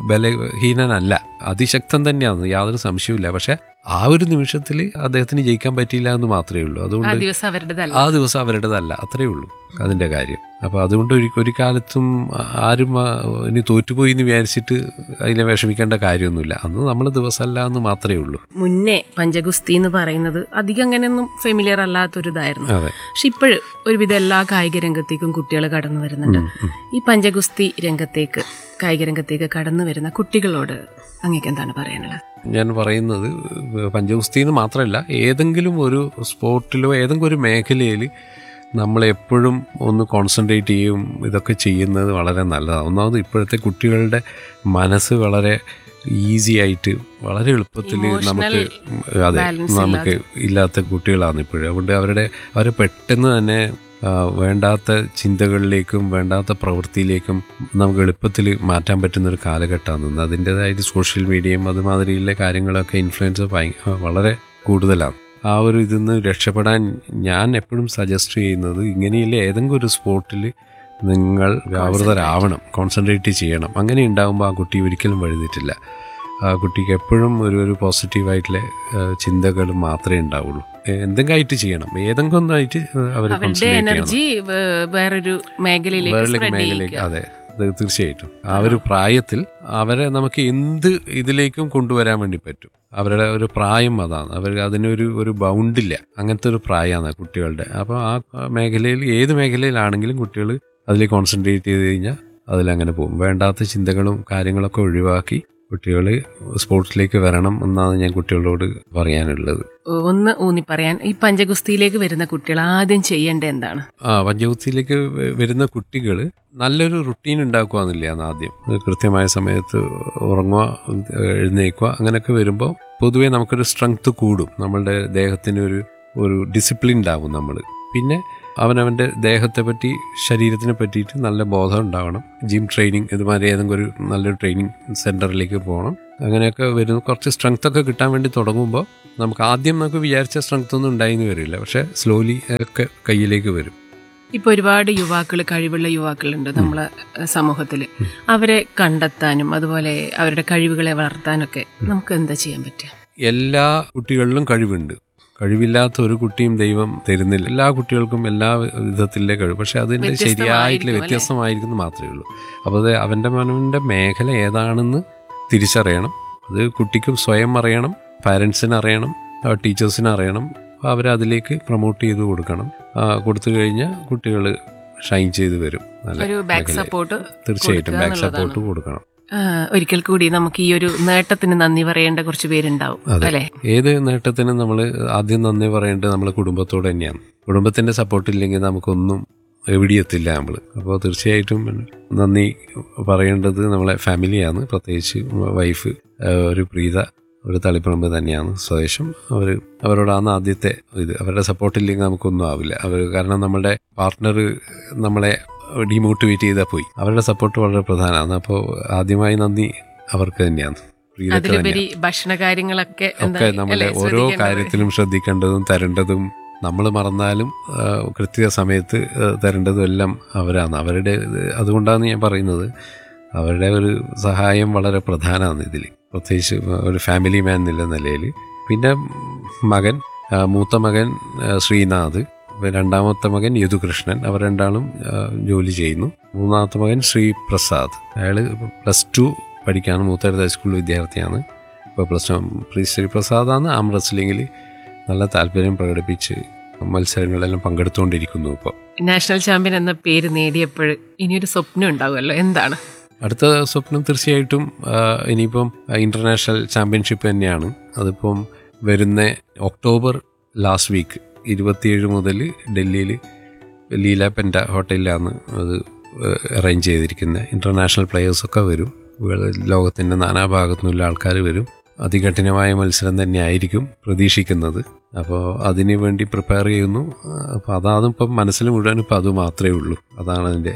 Speaker 10: ബലഹീനനല്ല അതിശക്തൻ തന്നെയാണ് യാതൊരു സംശയവുമില്ല പക്ഷെ ആ ഒരു നിമിഷത്തിൽ അദ്ദേഹത്തിന് ജയിക്കാൻ പറ്റിയില്ല എന്ന് മാത്രമേ ഉള്ളൂ
Speaker 5: ആ
Speaker 10: അതുകൊണ്ട്
Speaker 5: ദിവസം അവരുടേതല്ല
Speaker 10: ആ ദിവസം അവരുടേതല്ല അത്രേ ഉള്ളൂ അതിന്റെ കാര്യം അപ്പൊ അതുകൊണ്ട് ഒരു ഒരു കാലത്തും ആരും ആ, ഇനി തോറ്റുപോയി എന്ന് വിചാരിച്ചിട്ട് അതിനെ വിഷമിക്കേണ്ട കാര്യമൊന്നുമില്ല അന്ന് നമ്മൾ ദിവസമല്ല എന്ന് മാത്രമേ ഉള്ളൂ
Speaker 5: മുന്നേ പഞ്ചഗുസ്തി എന്ന് പറയുന്നത് അധികം അങ്ങനെയൊന്നും ഫെമിലിയർ അല്ലാത്തൊരു ഇതായിരുന്നു
Speaker 10: അതെ
Speaker 5: പക്ഷെ ഇപ്പോഴും ഒരുവിധം എല്ലാ കായിക രംഗത്തേക്കും കുട്ടികൾ കടന്നു വരുന്നുണ്ട് ഈ പഞ്ചഗുസ്തി രംഗത്തേക്ക് കായിക രംഗത്തേക്ക് കടന്നു വരുന്ന കുട്ടികളോട് അങ്ങേക്ക് എന്താണ് പറയാനുള്ളത്
Speaker 10: ഞാൻ പറയുന്നത് പഞ്ചഗുസ്തി എന്ന് മാത്രമല്ല ഏതെങ്കിലും ഒരു സ്പോർട്ടിലോ ഏതെങ്കിലും ഒരു മേഖലയിൽ നമ്മളെപ്പോഴും ഒന്ന് കോൺസെൻട്രേറ്റ് ചെയ്യും ഇതൊക്കെ ചെയ്യുന്നത് വളരെ നല്ലതാണ് ഒന്നാമത് ഇപ്പോഴത്തെ കുട്ടികളുടെ മനസ്സ് വളരെ ഈസി ആയിട്ട് വളരെ എളുപ്പത്തിൽ
Speaker 5: Emotional
Speaker 10: നമുക്ക് അതെ
Speaker 5: balance
Speaker 10: നമുക്ക് ഇല്ലാത്ത കുട്ടികളാണ് ഇപ്പോഴും അതുകൊണ്ട് അവരുടെ അവരെ പെട്ടെന്ന് തന്നെ ആ, വേണ്ടാത്ത ചിന്തകളിലേക്കും വേണ്ടാത്ത പ്രവൃത്തിയിലേക്കും നമുക്ക് എളുപ്പത്തിൽ മാറ്റാൻ പറ്റുന്ന ഒരു കാലഘട്ടമാണ് അതിൻ്റെതായിട്ട് സോഷ്യൽ മീഡിയയും അതുമാതിരിയുള്ള കാര്യങ്ങളൊക്കെ ഇൻഫ്ലുവൻസ് വളരെ കൂടുതലാണ് ആ ഒരു ഇതിൽ നിന്ന് രക്ഷപ്പെടാൻ ഞാൻ എപ്പോഴും സജസ്റ്റ് ചെയ്യുന്നത് ഇങ്ങനെയുള്ള ഏതെങ്കിലും ഒരു സ്പോർട്ടിൽ നിങ്ങൾ വ്യാപൃതരാവണം കോൺസെൻട്രേറ്റ് ചെയ്യണം അങ്ങനെ ഉണ്ടാകുമ്പോൾ ആ കുട്ടി ഒരിക്കലും വഴുതിയിട്ടില്ല ആ കുട്ടിക്ക് എപ്പോഴും ഒരു ഒരു പോസിറ്റീവായിട്ടുള്ള ചിന്തകൾ മാത്രമേ ഉണ്ടാവുള്ളൂ എ- എന്തെങ്കിലും ആയിട്ട് ചെയ്യണം ഏതെങ്കിലും ഒന്നായിട്ട് അവർ
Speaker 5: അവരുടെ എനർജി വേറൊരു മേഖലയിലേക്ക്
Speaker 10: വേറെ
Speaker 5: spread
Speaker 10: മേഖലയിലേക്ക്
Speaker 5: ചെയ്യിക്കുക.
Speaker 10: അതെ അത് തീർച്ചയായിട്ടും ആ ഒരു പ്രായത്തിൽ അവരെ നമുക്ക് എന്ത് ഇതിലേക്കും കൊണ്ടുവരാൻ വേണ്ടി പറ്റും അവരുടെ ഒരു പ്രായം അതാണ് അവർ അതിനൊരു ഒരു ബൗണ്ടില്ല അങ്ങനത്തെ ഒരു പ്രായമാണ് കുട്ടികളുടെ അപ്പോൾ ആ മേഖലയിൽ ഏത് മേഖലയിലാണെങ്കിലും കുട്ടികൾ അതിൽ കോൺസെൻട്രേറ്റ് ചെയ്ത് കഴിഞ്ഞാൽ അതിലങ്ങനെ പോകും വേണ്ടാത്ത ചിന്തകളും കാര്യങ്ങളൊക്കെ ഒഴിവാക്കി കുട്ടികൾ സ്പോർട്സിലേക്ക് വരണം എന്നാണ് ഞാൻ കുട്ടികളോട് പറയാനുള്ളത്
Speaker 5: ഒന്ന് ഊന്നി പറയാൻ ഈ പഞ്ചഗുസ്തിയിലേക്ക് വരുന്ന കുട്ടികൾ ആദ്യം ചെയ്യേണ്ട എന്താണ്
Speaker 10: ആ പഞ്ചവൃത്തിയിലേക്ക് വ- വരുന്ന കുട്ടികൾ നല്ലൊരു റുട്ടീൻ ഉണ്ടാക്കുകയെന്നില്ല ആദ്യം കൃത്യമായ സമയത്ത് ഉറങ്ങുക എഴുന്നേക്കുക അങ്ങനെയൊക്കെ വരുമ്പോൾ പൊതുവേ നമുക്കൊരു സ്ട്രെങ്ത് കൂടും നമ്മളുടെ ദേഹത്തിന് ഒരു ഒരു ഡിസിപ്ലിൻ ഉണ്ടാവും നമ്മൾ പിന്നെ അവനവൻ്റെ ദേഹത്തെ പറ്റി ശരീരത്തിനെ പറ്റിയിട്ട് നല്ല ബോധം ഉണ്ടാവണം ജിം ട്രെയിനിങ് ഇതുമാതിരി ഏതെങ്കിലും ഒരു നല്ലൊരു ട്രെയിനിങ് സെൻറ്ററിലേക്ക് പോകണം അങ്ങനെയൊക്കെ വരുന്നു കുറച്ച് സ്ട്രെങ്ത് ഒക്കെ കിട്ടാൻ വേണ്ടി തുടങ്ങുമ്പോൾ നമുക്ക് ആദ്യം നമുക്ക് വിചാരിച്ച സ്ട്രെങ്ത് ഒന്നും ഉണ്ടായിന്ന് വരില്ല പക്ഷേ സ്ലോലി ഒക്കെ കയ്യിലേക്ക് വരും
Speaker 5: ഇപ്പൊ ഒരുപാട് യുവാക്കൾ കഴിവുള്ള യുവാക്കളുണ്ട് നമ്മളെ സമൂഹത്തിൽ അവരെ കണ്ടെത്താനും അതുപോലെ അവരുടെ കഴിവുകളെ വളർത്താനൊക്കെ നമുക്ക് എന്താ ചെയ്യാൻ പറ്റുക
Speaker 10: എല്ലാ കുട്ടികളിലും കഴിവുണ്ട് കഴിവില്ലാത്ത ഒരു കുട്ടിയും ദൈവം തരുന്നില്ല എല്ലാ കുട്ടികൾക്കും എല്ലാ വിധത്തിലെ കഴിവ് പക്ഷെ അതിൻ്റെ ശരിയായിട്ടുള്ള
Speaker 5: വ്യത്യസ്തമായിരിക്കും, അല്ലേ?
Speaker 10: വ്യത്യസ്തമായിരിക്കുന്നു മാത്രമേ ഉള്ളൂ അപ്പോൾ അത് അവൻ്റെ മനവിൻ്റെ മേഖല ഏതാണെന്ന് തിരിച്ചറിയണം അത് കുട്ടിക്കും സ്വയം അറിയണം പാരൻസിന് അറിയണം ടീച്ചേഴ്സിന് അറിയണം അവരതിലേക്ക് പ്രൊമോട്ട് ചെയ്ത് കൊടുക്കണം ആ, കൊടുത്തു കഴിഞ്ഞാൽ കുട്ടികൾ ഷൈൻ ചെയ്ത് വരും നല്ല
Speaker 5: ഒരു ബാക്ക്
Speaker 10: മേഖലയിൽ.
Speaker 5: സപ്പോർട്ട്
Speaker 10: തീർച്ചയായിട്ടും
Speaker 5: കൊടുക്കുക
Speaker 10: ബാക്ക് സപ്പോർട്ട്
Speaker 5: എന്നുള്ളതാണ്.
Speaker 10: കൊടുക്കണം
Speaker 5: ആ, ഒരിക്കൽ കൂടി നമുക്ക് ഈ ഒരു നേട്ടത്തിന് നന്ദി പറയേണ്ട കുറച്ച് പേരുണ്ടാവും
Speaker 10: അതെ
Speaker 5: അല്ലെ
Speaker 10: ഏത് നേട്ടത്തിനും നമ്മൾ ആദ്യം നന്ദി പറയേണ്ടത് നമ്മളെ കുടുംബത്തോട് തന്നെയാണ് കുടുംബത്തിന്റെ സപ്പോർട്ട് ഇല്ലെങ്കിൽ നമുക്കൊന്നും എവിടെയെത്തില്ല നമ്മൾ അപ്പോൾ തീർച്ചയായിട്ടും നന്ദി പറയേണ്ടത് നമ്മളെ ഫാമിലിയാണ് പ്രത്യേകിച്ച് വൈഫ് ഒരു പ്രീത ഒരു തളിപ്പറമ്പ് തന്നെയാണ് സ്വദേശം അവർ അവരോടാണ് ആദ്യത്തെ ഇത് അവരുടെ സപ്പോർട്ട് ഇല്ലെങ്കിൽ നമുക്കൊന്നും ആവില്ല അവർ കാരണം നമ്മുടെ പാർട്ട്ണർ നമ്മളെ ഡിമോട്ടിവേറ്റ് ചെയ്താൽ പോയി അവരുടെ സപ്പോർട്ട് വളരെ പ്രധാനമാണ് അപ്പോൾ ആദ്യമായി നന്ദി അവർക്ക് തന്നെയാണ് പ്രീതയ്ക്ക് തന്നെയാണ്
Speaker 5: അതിലുപരി ഭക്ഷണ കാര്യങ്ങളൊക്കെ എന്താ,
Speaker 10: ഒക്കെ നമ്മുടെ
Speaker 5: അല്ലേ,
Speaker 10: ഓരോ
Speaker 5: ശ്രദ്ധിക്കേണ്ടത്.
Speaker 10: കാര്യത്തിലും ശ്രദ്ധിക്കേണ്ടതും തരേണ്ടതും നമ്മൾ മറന്നാലും ആ, കൃത്യ സമയത്ത് ആ, തരേണ്ടതും എല്ലാം അവരാണ് അവരുടെ ഇത് അതുകൊണ്ടാണ് ഞാൻ പറയുന്നത് അവരുടെ ഒരു സഹായം വളരെ പ്രധാനമാണ് ഇതിൽ പ്രത്യേകിച്ച് ഒരു ഫാമിലി മാൻ എന്നുള്ള നിലയിൽ പിന്നെ മകൻ ആ, മൂത്ത മകൻ ആ, ശ്രീനാഥ് രണ്ടാമത്തെ മകൻ യദുകൃഷ്ണൻ അവർ രണ്ടാളും ആ, ജോലി ചെയ്യുന്നു മൂന്നാമത്തെ മകൻ ശ്രീ പ്രസാദ് അയാൾ പ്ലസ് ടു പഠിക്കാണ് മൂത്തരുത് ഹൈസ്കൂൾ വിദ്യാർത്ഥിയാണ് ഇപ്പോൾ പ്ലസ് ടു ശ്രീ പ്രസാദാണ് ആം റെസ്ലിങ്ങിൽ നല്ല താല്പര്യം പ്രകടിപ്പിച്ച് മത്സരങ്ങളിലെല്ലാം പങ്കെടുത്തുകൊണ്ടിരിക്കുന്നു ഇപ്പോൾ
Speaker 5: നാഷണൽ ചാമ്പ്യൻ എന്ന പേര് നേടിയപ്പോൾ ഇനിയൊരു സ്വപ്നം ഉണ്ടാവുമല്ലോ എന്താണ്
Speaker 10: അടുത്ത സ്വപ്നം തീർച്ചയായിട്ടും ആ, ഇനിയിപ്പം ഇന്റർനാഷണൽ ചാമ്പ്യൻഷിപ്പ് തന്നെയാണ് അതിപ്പം വരുന്ന ഒക്ടോബർ ലാസ്റ്റ് വീക്ക് ഇരുപത്തിയേഴ് മുതൽ ഡൽഹിയിൽ ലീല പെൻറ്റ ഹോട്ടലിലാണ് അത് അറേഞ്ച് ചെയ്തിരിക്കുന്നത് ഇന്റർനാഷണൽ പ്ലെയേഴ്സൊക്കെ വരും വേൾഡ് ലോകത്തിൻ്റെ നാനാഭാഗത്തു നിന്നുള്ള ആൾക്കാർ വരും അതികഠിനമായ മത്സരം തന്നെ ആയിരിക്കും പ്രതീക്ഷിക്കുന്നത് അപ്പോൾ അതിനു വേണ്ടി പ്രിപ്പയർ ചെയ്യുന്നു അപ്പോൾ അതാണ് ഇപ്പം മനസ്സിൽ മുഴുവൻ ഇപ്പം അത് മാത്രമേ ഉള്ളൂ അതാണ് അതിൻ്റെ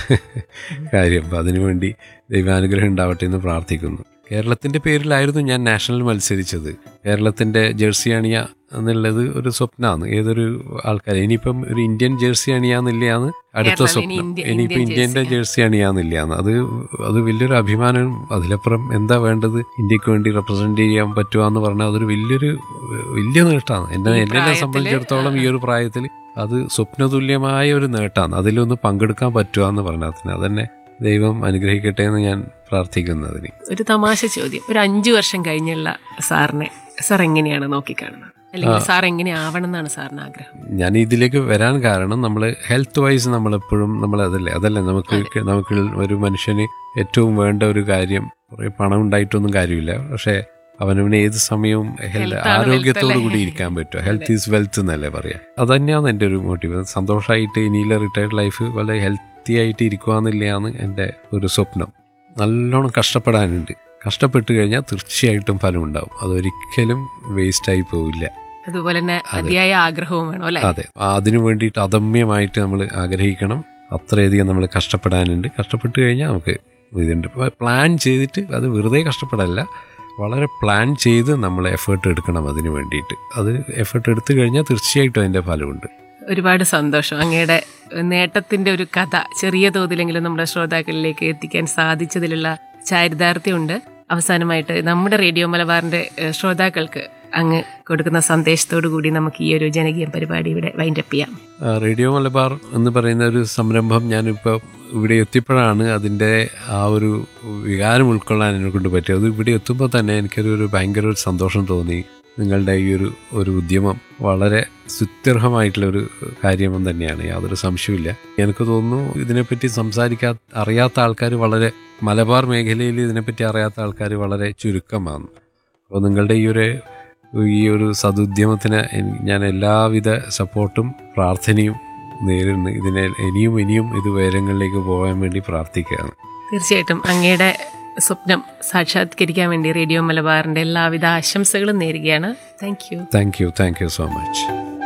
Speaker 10: കാര്യം അപ്പം അതിനുവേണ്ടി ദൈവാനുഗ്രഹം ഉണ്ടാവട്ടെ എന്ന് പ്രാർത്ഥിക്കുന്നു കേരളത്തിൻ്റെ പേരിലായിരുന്നു ഞാൻ നാഷണൽ മത്സരിച്ചത് കേരളത്തിൻ്റെ ജേഴ്സി അണിയ എന്നുള്ളത് ഒരു സ്വപ്നമാണ് ഏതൊരു ആൾക്കാർ ഇനിയിപ്പം ഒരു ഇന്ത്യൻ ജേഴ്സി അണിയാന്നില്ലയാണ് അടുത്ത
Speaker 5: കേരളം ഇനി
Speaker 10: സ്വപ്നം
Speaker 5: ഇന്ത്യ-
Speaker 10: ഇനിയിപ്പോൾ
Speaker 5: ഇന്ത്യൻ
Speaker 10: ഇന്ത്യൻ്റെ
Speaker 5: jersey.
Speaker 10: ജേഴ്സി അണിയാന്നില്ലയാണ് അത് അത് വലിയൊരു അഭിമാനം അതിലപ്പുറം എന്താ വേണ്ടത് ഇന്ത്യക്ക് വേണ്ടി റെപ്രസെന്റ് ചെയ്യാൻ പറ്റുക എന്ന് പറഞ്ഞാൽ അതൊരു വലിയൊരു വലിയ നേട്ടമാണ് എന്നെ
Speaker 5: ഈ
Speaker 10: എന്നെ
Speaker 5: പ്രായത്തില്,
Speaker 10: സംബന്ധിച്ചിടത്തോളം ഈ ഒരു പ്രായത്തിൽ അത് സ്വപ്നതുല്യമായ ഒരു നേട്ടമാണ് അതിലൊന്ന് പങ്കെടുക്കാൻ പറ്റുക എന്ന് പറഞ്ഞാൽ തന്നെ അതന്നെ ദൈവം അനുഗ്രഹിക്കട്ടെ എന്ന് ഞാൻ പ്രാർത്ഥിക്കുന്നതിന്
Speaker 5: ഒരു തമാശ ചോദ്യം ഒരു അഞ്ചു വർഷം കഴിഞ്ഞുള്ള സാറിനെ സാർ എങ്ങനെയാണ് നോക്കിക്കാണുന്നത് അല്ലെങ്കിൽ സാർ എങ്ങനെ ആവണം എന്നാണ് സാറിന് ആഗ്രഹം
Speaker 10: ഞാൻ ഇതിലേക്ക് വരാൻ കാരണം നമ്മൾ ഹെൽത്ത് വൈസ് നമ്മളെപ്പോഴും നമ്മൾ അതല്ലേ അതല്ലേ നമുക്ക് നമുക്ക് ഒരു മനുഷ്യന് ഏറ്റവും വേണ്ട ഒരു കാര്യം കുറേ പണം ഉണ്ടായിട്ടൊന്നും കാര്യമില്ല പക്ഷേ അവനവന് ഏത് സമയവും ഹെൽ-
Speaker 5: Health ആണ്
Speaker 10: ആരോഗ്യത്തോടു
Speaker 5: wealth
Speaker 10: കൂടി
Speaker 5: അല്ലേ?
Speaker 10: ഇരിക്കാൻ പറ്റും ഹെൽത്ത് ഈസ് വെൽത്ത് എന്നല്ലേ പറയാം അത് തന്നെയാണ് എൻ്റെ ഒരു മോട്ടീവ് സന്തോഷമായിട്ട് ഇനിയിലെ റിട്ടയർഡ് ലൈഫ് വളരെ ഹെൽത്തി ആയിട്ട് ഇരിക്കുവാന്നില്ലയാണ് എൻ്റെ ഒരു സ്വപ്നം നല്ലോണം കഷ്ടപ്പെടാനുണ്ട് കഷ്ടപ്പെട്ട് കഴിഞ്ഞാൽ തീർച്ചയായിട്ടും ഫലം ഉണ്ടാവും അതൊരിക്കലും വേസ്റ്റായി പോവില്ല
Speaker 5: അതുപോലെ തന്നെ അതിയായ ആഗ്രഹവും വേണം അല്ലെ
Speaker 10: അതെ അതിനു വേണ്ടിയിട്ട് അദമ്യമായിട്ട് നമ്മൾ ആഗ്രഹിക്കണം അത്രയധികം നമ്മൾ കഷ്ടപ്പെടാനുണ്ട് കഷ്ടപ്പെട്ട് കഴിഞ്ഞാൽ നമുക്ക് ഇതുണ്ട് പ്ലാൻ ചെയ്തിട്ട് അത് വെറുതെ കഷ്ടപ്പെടല്ല വളരെ പ്ലാൻ ചെയ്ത് നമ്മൾ എഫേർട്ട് എടുക്കണം അതിന് വേണ്ടിയിട്ട് അത് എഫേർട്ട് എടുത്തു കഴിഞ്ഞാൽ തീർച്ചയായിട്ടും അതിൻ്റെ ഫലമുണ്ട്
Speaker 5: ഒരുപാട് സന്തോഷം അങ്ങയുടെ നേട്ടത്തിന്റെ ഒരു കഥ ചെറിയ തോതിലെങ്കിലും നമ്മുടെ ശ്രോതാക്കളിലേക്ക് എത്തിക്കാൻ സാധിച്ചതിലുള്ള ചാരിതാർത്ഥ്യമുണ്ട് അവസാനമായിട്ട് നമ്മുടെ റേഡിയോ മലബാറിന്റെ ഏഹ്, ശ്രോതാക്കൾക്ക് അങ്ങ് കൊടുക്കുന്ന സന്ദേശത്തോടു കൂടി നമുക്ക് ഈ ഒരു ജനകീയ പരിപാടി ഇവിടെ വൈൻഡപ്പ് ചെയ്യാം
Speaker 10: ആ, റേഡിയോ മലബാർ എന്ന് പറയുന്ന ഒരു സംരംഭം ഞാനിപ്പോൾ ഇവിടെ എത്തിയപ്പോഴാണ് അതിൻ്റെ ആ ഒരു വികാരം ഉൾക്കൊള്ളാൻ എന്നെ കൊണ്ട് പറ്റിയത് അത് ഇവിടെ എത്തുമ്പോൾ തന്നെ എനിക്കൊരു ഒരു ഭയങ്കര ഒരു സന്തോഷം തോന്നി നിങ്ങളുടെ ഈ ഒരു ഒരു ഉദ്യമം വളരെ സുത്യർഹമായിട്ടുള്ള ഒരു കാര്യം തന്നെയാണ് യാതൊരു സംശയമില്ല എനിക്ക് തോന്നുന്നു ഇതിനെപ്പറ്റി സംസാരിക്കാ അറിയാത്ത ആൾക്കാർ വളരെ മലബാർ മേഖലയിൽ ഇതിനെപ്പറ്റി അറിയാത്ത ആൾക്കാർ വളരെ ചുരുക്കമാണ് അപ്പോൾ നിങ്ങളുടെ ഈ ഒരു ഈ ഒരു സതുദ്യമത്തിന് എൻ- ഞാൻ എല്ലാവിധ സപ്പോർട്ടും പ്രാർത്ഥനയും നേരിടുന്നു ഇതിനെ ഇനിയും ഇനിയും ഇത് ഉയരങ്ങളിലേക്ക് പോകാൻ വേണ്ടി പ്രാർത്ഥിക്കുകയാണ്
Speaker 5: തീർച്ചയായിട്ടും അങ്ങയുടെ സ്വപ്നം സാക്ഷാത്കരിക്കാൻ വേണ്ടി റേഡിയോ മലബാറിന്റെ എല്ലാവിധ ആശംസകളും നേരുകയാണ് thank you
Speaker 10: thank you thank you so much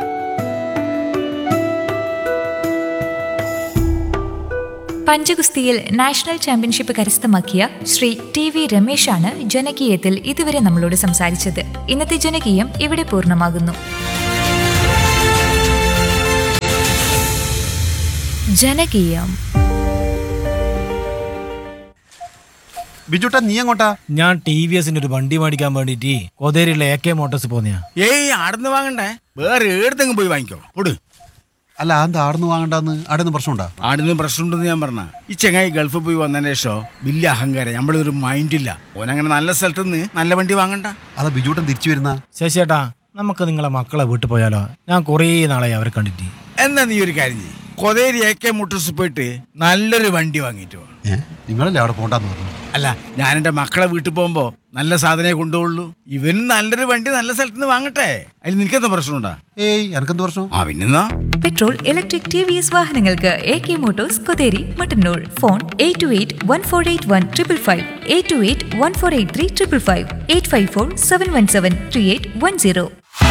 Speaker 6: പഞ്ചഗുസ്തിയിൽ നാഷണൽ ചാമ്പ്യൻഷിപ്പ് കരസ്ഥമാക്കിയ ശ്രീ ടി വി രമേശാണ് ജനകീയത്തിൽ ഇതുവരെ നമ്മളോട് സംസാരിച്ചത് ഇന്നത്തെ ജനകീയം ഇവിടെ പൂർണ്ണമാകുന്നു ജനകീയം
Speaker 7: ബിജുട്ടാ നീ എങ്ങോട്ടാ
Speaker 8: ഞാൻ ടി വി എസിന്റെ ഒരു വണ്ടി മേടിക്കാൻ വേണ്ടിട്ട് കോതേരിയിലെ എ കെ മോട്ടോഴ്സ് പോന്നെയാ
Speaker 11: ഏയ് ആടുന്ന് വാങ്ങണ്ടേ വേറെ ഏടത്തെങ്കിലും പോയി വാങ്ങിക്കോ പൊട്
Speaker 7: അല്ല അത് ആടുന്ന് വാങ്ങണ്ടെന്ന് ആടുന്ന് പ്രശ്നമുണ്ടാ
Speaker 11: ആടുന്ന് പ്രശ്നമുണ്ടെന്ന് ഞാൻ പറഞ്ഞ ഈ ചെങ്ങായി ഗൾഫിൽ പോയി വന്നതിന് ശേഷം വലിയ അഹങ്കാരം നമ്മളൊരു മൈൻഡില്ല ഓനങ്ങനെ നല്ല സ്ഥലത്ത് നിന്ന് നല്ല വണ്ടി വാങ്ങണ്ട
Speaker 7: അതാ ബിജുട്ടൻ തിരിച്ചു വരുന്ന
Speaker 8: ശശിയേട്ടാ നമുക്ക് നിങ്ങളെ മക്കളെ വീട്ടിൽ പോയാലോ ഞാൻ കുറേ നാളായി അവരെ കണ്ടിട്ട്
Speaker 11: എന്നാ നീ ഒരു കാര്യം ചെയ്യ് കൊതേരി എ കെ മോട്ടോഴ്സ് പോയിട്ട് നല്ലൊരു വണ്ടി വാങ്ങിയിട്ട് വാ
Speaker 7: ഏ നിങ്ങളല്ലേ അവിടെ പോണ്ടെന്ന് പറഞ്ഞു
Speaker 11: അല്ല ഞാൻ എൻ്റെ മക്കളെ വീട്ടിൽ പോകുമ്പോ നല്ല സാധനമേ കൊണ്ടുപോകുള്ളൂ ഇവനും നല്ലൊരു വണ്ടി നല്ല സ്ഥലത്ത് നിന്ന് വാങ്ങട്ടെ അതിൽ നിനക്കെന്താ പ്രശ്നമുണ്ടാ
Speaker 7: ഏയ് എനക്കെന്ത് പ്രശ്നം
Speaker 11: ആ പിന്നെന്നാ
Speaker 6: petrol electric T V S വാഹനങ്ങൾക്ക് A K motors Kotheri Mattannur phone eight two eight one four eight one triple five eight two eight one four eight three triple five eight five four seven one seven three eight one zero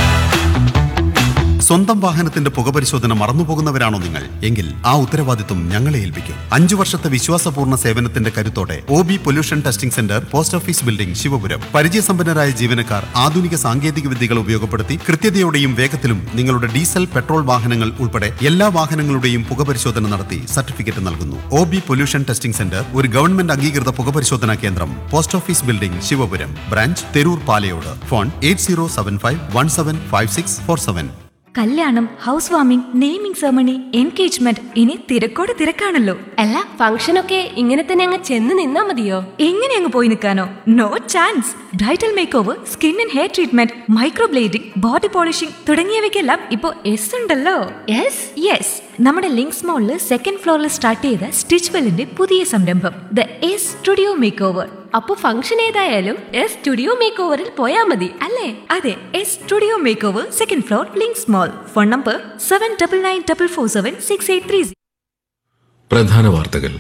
Speaker 1: സ്വന്തം വാഹനത്തിന്റെ പുകപരിശോധന മറന്നുപോകുന്നവരാണോ നിങ്ങൾ എങ്കിൽ ആ ഉത്തരവാദിത്വം ഞങ്ങളെ ഏൽപ്പിക്കും അഞ്ചു വർഷത്തെ വിശ്വാസപൂർണ്ണ സേവനത്തിന്റെ കരുത്തോടെ O B pollution testing centre post office building Sivapuram പരിചയസമ്പന്നരായ ജീവനക്കാർ ആധുനിക സാങ്കേതിക വിദ്യകൾ ഉപയോഗപ്പെടുത്തി കൃത്യതയോടെയും വേഗത്തിലും നിങ്ങളുടെ ഡീസൽ പെട്രോൾ വാഹനങ്ങൾ ഉൾപ്പെടെ എല്ലാ വാഹനങ്ങളുടെയും പുകപരിശോധന നടത്തി സർട്ടിഫിക്കറ്റ് നൽകുന്നു O B pollution testing centre ഒരു ഗവൺമെന്റ് അംഗീകൃത പുകപരിശോധനാ കേന്ദ്രം post office building Sivapuram branch Theroor Palayode phone eight zero seven five one seven five six four seven
Speaker 6: കല്യാണം house warming naming ceremony engagement ഇനി തിരക്കോട് തിരക്കാണല്ലോ
Speaker 9: അല്ല ഫംഗ്ഷനൊക്കെ ഇങ്ങനെ തന്നെ അങ്ങ് ചെന്ന് നിന്നാ മതിയോ
Speaker 6: എങ്ങനെ അങ്ങ് പോയി നിൽക്കാനോ no chance bridal makeover skin and hair treatment microblading body polishing തുടങ്ങിയവയ്ക്കെല്ലാം ഇപ്പോൾ എസ് ഉണ്ടല്ലോ
Speaker 9: യെസ്
Speaker 6: യെസ് നമ്മുടെ ലിങ്ക്സ് മോളിൽ സെക്കൻഡ് ഫ്ലോറിൽ സ്റ്റാർട്ട് ചെയ്ത സ്റ്റിച്ച് വെല്ലിന്റെ പുതിയ സംരംഭം the S studio makeover
Speaker 9: അപ്പൊ ഫംഗ്ഷൻ ഏതായാലും എസ് സ്റ്റുഡിയോ മേക്ക് ഓവറിൽ പോയാ മതി
Speaker 6: അല്ലേ അതെ S studio makeover second floor Links mall phone number seven double nine double four seven six eight three
Speaker 12: പ്രധാന വാർത്തകൾ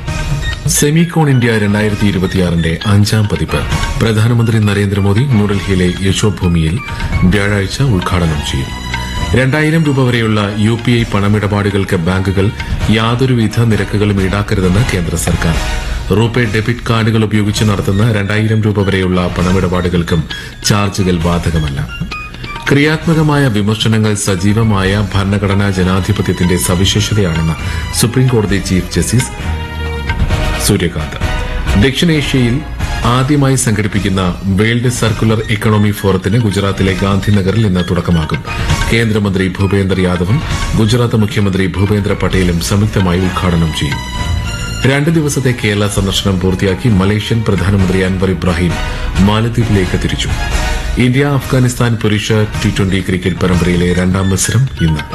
Speaker 12: സെമികോൺ ഇന്ത്യ രണ്ടായിരത്തി ഇരുപത്തിയാറിന്റെ അഞ്ചാം പതിപ്പ് പ്രധാനമന്ത്രി നരേന്ദ്രമോദി ന്യൂഡൽഹിയിലെ യശോഭൂമിയിൽ വ്യാഴാഴ്ച ഉദ്ഘാടനം ചെയ്യും രണ്ടായിരം രൂപ വരെയുള്ള യു പി ഐ പണമിടപാടുകൾക്ക് ബാങ്കുകൾ യാതൊരുവിധ നിരക്കുകളും ഈടാക്കരുതെന്ന് കേന്ദ്ര സർക്കാർ റൂപേ ഡെബിറ്റ് കാർഡുകൾ ഉപയോഗിച്ച് നടത്തുന്ന രണ്ടായിരം രൂപ വരെയുള്ള പണമിടപാടുകൾക്കും ചാർജുകൾ ബാധകമല്ല ക്രിയാത്മകമായ വിമർശനങ്ങൾ സജീവമായ ഭരണഘടനാ ജനാധിപത്യത്തിന്റെ സവിശേഷതയാണെന്ന് സുപ്രീം കോടതി ചീഫ് ജസ്റ്റിസ് സൂര്യകാന്ത് ദക്ഷിണേഷ്യയിൽ ആദ്യമായി സംഘടിപ്പിക്കുന്ന വേൾഡ് സർക്കുലർ ഇക്കണോമി ഫോറത്തിന് ഗുജറാത്തിലെ ഗാന്ധിനഗറിൽ ഇന്ന് തുടക്കമാകും കേന്ദ്രമന്ത്രി ഭൂപേന്ദർ യാദവും ഗുജറാത്ത് മുഖ്യമന്ത്രി ഭൂപേന്ദ്ര പട്ടേലും സംയുക്തമായി ഉദ്ഘാടനം ചെയ്യും രണ്ട് ദിവസത്തെ കേരള സന്ദർശനം പൂർത്തിയാക്കി മലേഷ്യൻ പ്രധാനമന്ത്രി അൻവർ ഇബ്രാഹിം മാലദ്വീപിലേക്ക് തിരിച്ചു ഇന്ത്യ അഫ്ഗാനിസ്ഥാൻ പുരുഷ ടി ട്വന്റി ക്രിക്കറ്റ് പരമ്പരയിലെ രണ്ടാം മത്സരം ഇന്ന്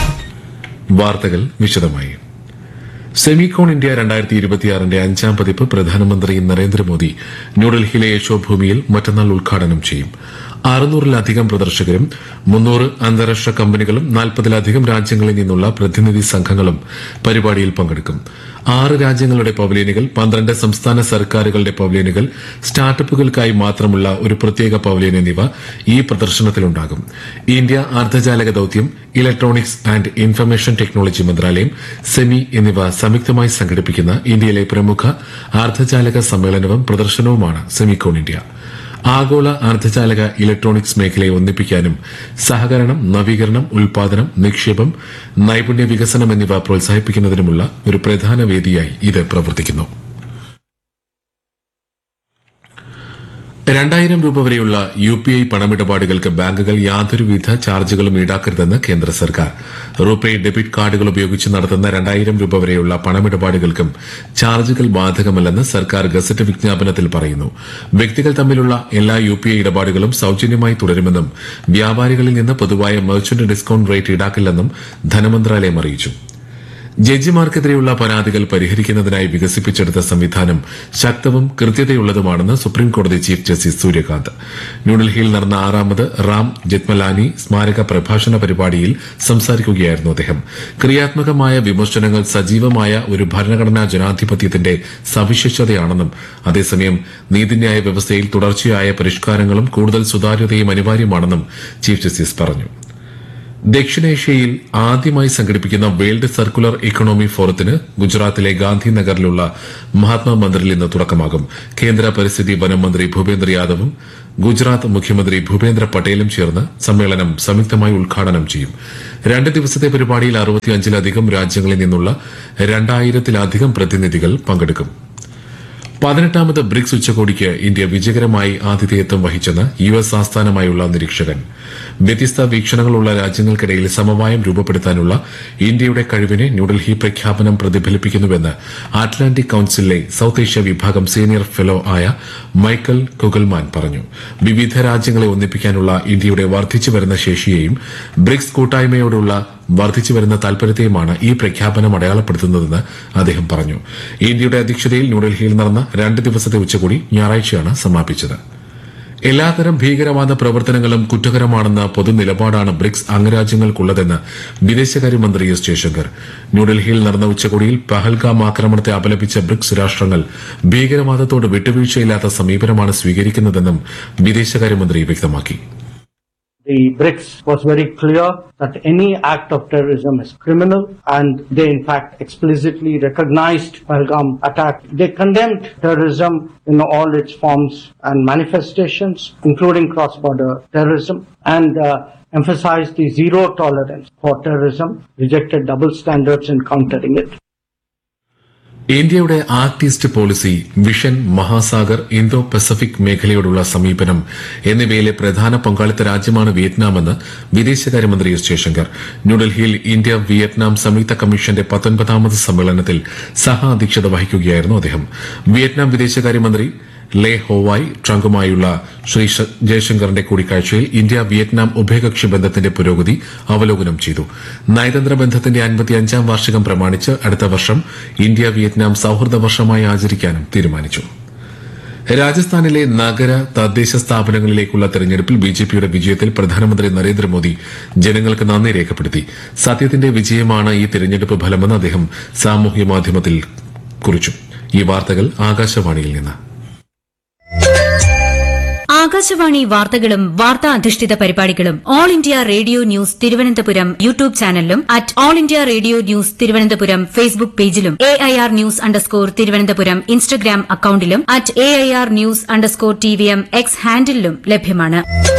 Speaker 12: വാർത്തകൾ വിശദമായി സെമികോൺ ഇന്ത്യ രണ്ടായിരത്തി ഇരുപത്തിയാറിന്റെ അഞ്ചാം പതിപ്പ് പ്രധാനമന്ത്രി നരേന്ദ്രമോദി ന്യൂഡൽഹിയിലെ യശോഭൂമിയിൽ മറ്റന്നാൾ ഉദ്ഘാടനം ചെയ്യും അറുന്നൂറിലധികം പ്രദർശകരും മുന്നൂറ് അന്താരാഷ്ട്ര കമ്പനികളും നാൽപ്പതിലധികം രാജ്യങ്ങളിൽ നിന്നുള്ള പ്രതിനിധി സംഘങ്ങളും പരിപാടിയിൽ പങ്കെടുക്കും ആറ് രാജ്യങ്ങളുടെ പവലിയനുകൾ പന്ത്രണ്ട് സംസ്ഥാന സർക്കാരുകളുടെ പവലിയനുകൾ സ്റ്റാർട്ടപ്പുകൾക്കായി മാത്രമുള്ള ഒരു പ്രത്യേക പവലിയൻ എന്നിവ ഈ പ്രദർശനത്തിലുണ്ടാകും ഇന്ത്യ അർദ്ധചാലക ദൌത്യം ഇലക്ട്രോണിക്സ് ആൻഡ് ഇൻഫർമേഷൻ ടെക്നോളജി മന്ത്രാലയം സെമി എന്നിവ സംയുക്തമായി സംഘടിപ്പിക്കുന്ന ഇന്ത്യയിലെ പ്രമുഖ അർദ്ധചാലക സമ്മേളനവും പ്രദർശനവുമാണ് സെമികോൺ ഇന്ത്യ ആഗോള അർദ്ധചാലക ഇലക്ട്രോണിക്സ് മേഖലയെ ഒന്നിപ്പിക്കാനും സഹകരണം നവീകരണം ഉൽപാദനം നിക്ഷേപം നൈപുണ്യ വികസനം എന്നിവ പ്രോത്സാഹിപ്പിക്കുന്നതിനുമുള്ള ഒരു പ്രധാന വേദിയായി ഇത് പ്രവർത്തിക്കുന്നു രണ്ടായിരം രൂപ വരെയുള്ള യു പി ഐ പണമിടപാടുകൾക്ക് ബാങ്കുകൾ യാതൊരുവിധ ചാർജുകളും ഈടാക്കരുതെന്ന് കേന്ദ്ര സർക്കാർ റൂപേ ഡെബിറ്റ് കാർഡുകൾ ഉപയോഗിച്ച് നടത്തുന്ന രണ്ടായിരം രൂപ വരെയുള്ള പണമിടപാടുകൾക്കും ചാർജുകൾ ബാധകമല്ലെന്ന് സർക്കാർ ഗസറ്റ് വിജ്ഞാപനത്തിൽ പറയുന്നു വ്യക്തികൾ തമ്മിലുള്ള എല്ലാ യു പി ഐ ഇടപാടുകളും സൌജന്യമായി തുടരുമെന്നും വ്യാപാരികളിൽ നിന്ന് പൊതുവായ മെർച്ചന്റ് ഡിസ്കൌണ്ട് റേറ്റ് ഈടാക്കില്ലെന്നും ധനമന്ത്രാലയം അറിയിച്ചു ജഡ്ജിമാർക്കെതിരെയുള്ള പരാതികൾ പരിഹരിക്കുന്നതിനായി വികസിപ്പിച്ചെടുത്ത സംവിധാനം ശക്തവും കൃത്യതയുള്ളതുമാണെന്ന് സുപ്രീംകോടതി ചീഫ് ജസ്റ്റിസ് സൂര്യകാന്ത് ന്യൂഡൽഹിയിൽ നടന്ന ആറാമത് റാം ജെത്മലാനി സ്മാരക പ്രഭാഷണ പരിപാടിയിൽ സംസാരിക്കുകയായിരുന്നു അദ്ദേഹം ക്രിയാത്മകമായ വിമർശനങ്ങൾ സജീവമായ ഒരു ഭരണഘടനാ ജനാധിപത്യത്തിന്റെ സവിശേഷതയാണെന്നും അതേസമയം നീതിന്യായ വ്യവസ്ഥയിൽ തുടർച്ചയായ പരിഷ്കാരങ്ങളും കൂടുതൽ സുതാര്യതയും അനിവാര്യമാണെന്നും ചീഫ് ജസ്റ്റിസ് പറഞ്ഞു ദക്ഷിണേഷ്യയിൽ ആദ്യമായി സംഘടിപ്പിക്കുന്ന വേൾഡ് സർക്കുലർ ഇക്കണോമി ഫോറത്തിന് ഗുജറാത്തിലെ ഗാന്ധിനഗറിലുള്ള മഹാത്മാ മന്ദിറിൽ ഇന്ന് തുടക്കമാകും കേന്ദ്ര പരിസ്ഥിതി വനം മന്ത്രി ഭൂപേന്ദ്ര യാദവും ഗുജറാത്ത് മുഖ്യമന്ത്രി ഭൂപേന്ദ്ര പട്ടേലും ചേർന്ന് സമ്മേളനം സംയുക്തമായി ഉദ്ഘാടനം ചെയ്യും രണ്ട് ദിവസത്തെ പരിപാടിയിൽ അറുപത്തിയഞ്ചിലധികം രാജ്യങ്ങളിൽ നിന്നുള്ള രണ്ടായിരത്തിലധികം പ്രതിനിധികൾ പങ്കെടുക്കും പതിനെട്ടാമത് ബ്രിക്സ് ഉച്ചകോടിക്ക് ഇന്ത്യ വിജയകരമായി ആതിഥേയത്വം വഹിച്ചെന്ന് യു എസ് ആസ്ഥാനമായുള്ള നിരീക്ഷകൻ വ്യത്യസ്ത വീക്ഷണങ്ങളുള്ള രാജ്യങ്ങൾക്കിടയിൽ സമവായം രൂപപ്പെടുത്താനുള്ള ഇന്ത്യയുടെ കഴിവിനെ ന്യൂഡൽഹി പ്രഖ്യാപനം പ്രതിഫലിപ്പിക്കുന്നുവെന്ന് അറ്റ്ലാന്റിക് കൌൺസിലിലെ സൌത്ത് ഏഷ്യ വിഭാഗം സീനിയർ ഫെലോ ആയ മൈക്കൽ കുഗൽമാൻ പറഞ്ഞു വിവിധ രാജ്യങ്ങളെ ഒന്നിപ്പിക്കാനുള്ള ഇന്ത്യയുടെ വർദ്ധിച്ചുവരുന്ന ശേഷിയെയും ബ്രിക്സ് കൂട്ടായ്മയോടുള്ള വർദ്ധിച്ചുവരുന്ന താൽപര്യത്തെയുമാണ് ഈ പ്രഖ്യാപനം അടയാളപ്പെടുത്തുന്നതെന്ന് അദ്ദേഹം പറഞ്ഞു ഇന്ത്യയുടെ അധ്യക്ഷതയിൽ ന്യൂഡൽഹിയിൽ നടന്ന രണ്ട് ദിവസത്തെ ഉച്ചകോടി ഞായറാഴ്ചയാണ് സമാപിച്ചത് എല്ലാത്തരം ഭീകരവാദ പ്രവർത്തനങ്ങളും കുറ്റകരമാണെന്ന പൊതുനിലപാടാണ് ബ്രിക്സ് അംഗരാജ്യങ്ങൾക്കുള്ളതെന്ന് വിദേശകാര്യമന്ത്രി എസ് ജയശങ്കർ ന്യൂഡൽഹിയിൽ നടന്ന ഉച്ചകോടിയിൽ പഹൽഗാം ആക്രമണത്തെ അപലപിച്ച ബ്രിക്സ് രാഷ്ട്രങ്ങൾ ഭീകരവാദത്തോട് വിട്ടുവീഴ്ചയില്ലാത്ത സമീപനമാണ് സ്വീകരിക്കുന്നതെന്നും വിദേശകാര്യമന്ത്രി വ്യക്തമാക്കി
Speaker 13: The BRICS was very clear that any act of terrorism is criminal and they in fact explicitly recognized Pahalgam attack. They condemned terrorism in all its forms and manifestations, including cross-border terrorism and uh, emphasized the zero tolerance for terrorism, rejected double standards in countering it.
Speaker 12: ഇന്ത്യയുടെ act east policy vision Mahasagar Indo Pacific മേഖലയോടുള്ള സമീപനം എന്നിവയിലെ പ്രധാന പങ്കാളിത്ത രാജ്യമാണ് വിയറ്റ്നാമെന്ന് വിദേശകാര്യമന്ത്രി എസ് ജയശങ്കർ ന്യൂഡൽഹിയിൽ ഇന്ത്യ വിയറ്റ്നാം സംയുക്ത കമ്മീഷന്റെ പത്തൊൻപതാമത് സമ്മേളനത്തിൽ സഹ അധ്യക്ഷത വഹിക്കുകയായിരുന്നു അദ്ദേഹം വിയറ്റ്നാം വിദേശകാര്യമന്ത്രി ലേ ഹോവായ് ട്രംപുമായുള്ള ശ്രീ ഷ- ജയശങ്കറിന്റെ കൂടിക്കാഴ്ചയിൽ ഇന്ത്യ വിയറ്റ്നാം ഉഭയകക്ഷി ബന്ധത്തിന്റെ പുരോഗതി അവലോകനം ചെയ്തു നയതന്ത്ര ബന്ധത്തിന്റെ അൻപത്തിയഞ്ചാം വാർഷികം പ്രമാണിച്ച് അടുത്ത വർഷം ഇന്ത്യ വിയറ്റ്നാം സൌഹൃദ വർഷമായി ആചരിക്കാനും തീരുമാനിച്ചു രാജസ്ഥാനിലെ നഗര തദ്ദേശ സ്ഥാപനങ്ങളിലേക്കുള്ള തെരഞ്ഞെടുപ്പിൽ ബി ജെ പിയുടെ വിജയത്തിൽ പ്രധാനമന്ത്രി നരേന്ദ്രമോദി ജനങ്ങൾക്ക് നന്ദി രേഖപ്പെടുത്തി സത്യത്തിന്റെ വിജയമാണ് ഈ തെരഞ്ഞെടുപ്പ് ഫലമെന്ന് അദ്ദേഹം സാമൂഹ്യ മാധ്യമത്തിൽ കുറിച്ചു ഈ വാർത്തകൾ ആകാശവാണിയിൽ നിന്ന്
Speaker 14: ആകാശവാണി വാർത്തകളും വാർത്താ അധിഷ്ഠിത പരിപാടികളും All India Radio news Thiruvananthapuram YouTube ചാനലിലും at All India Radio news Thiruvananthapuram Facebook പേജിലും A I R news underscore Thiruvananthapuram Instagram അക്കൌണ്ടിലും at A I R news underscore T V M X ഹാൻഡിലും ലഭ്യമാണ്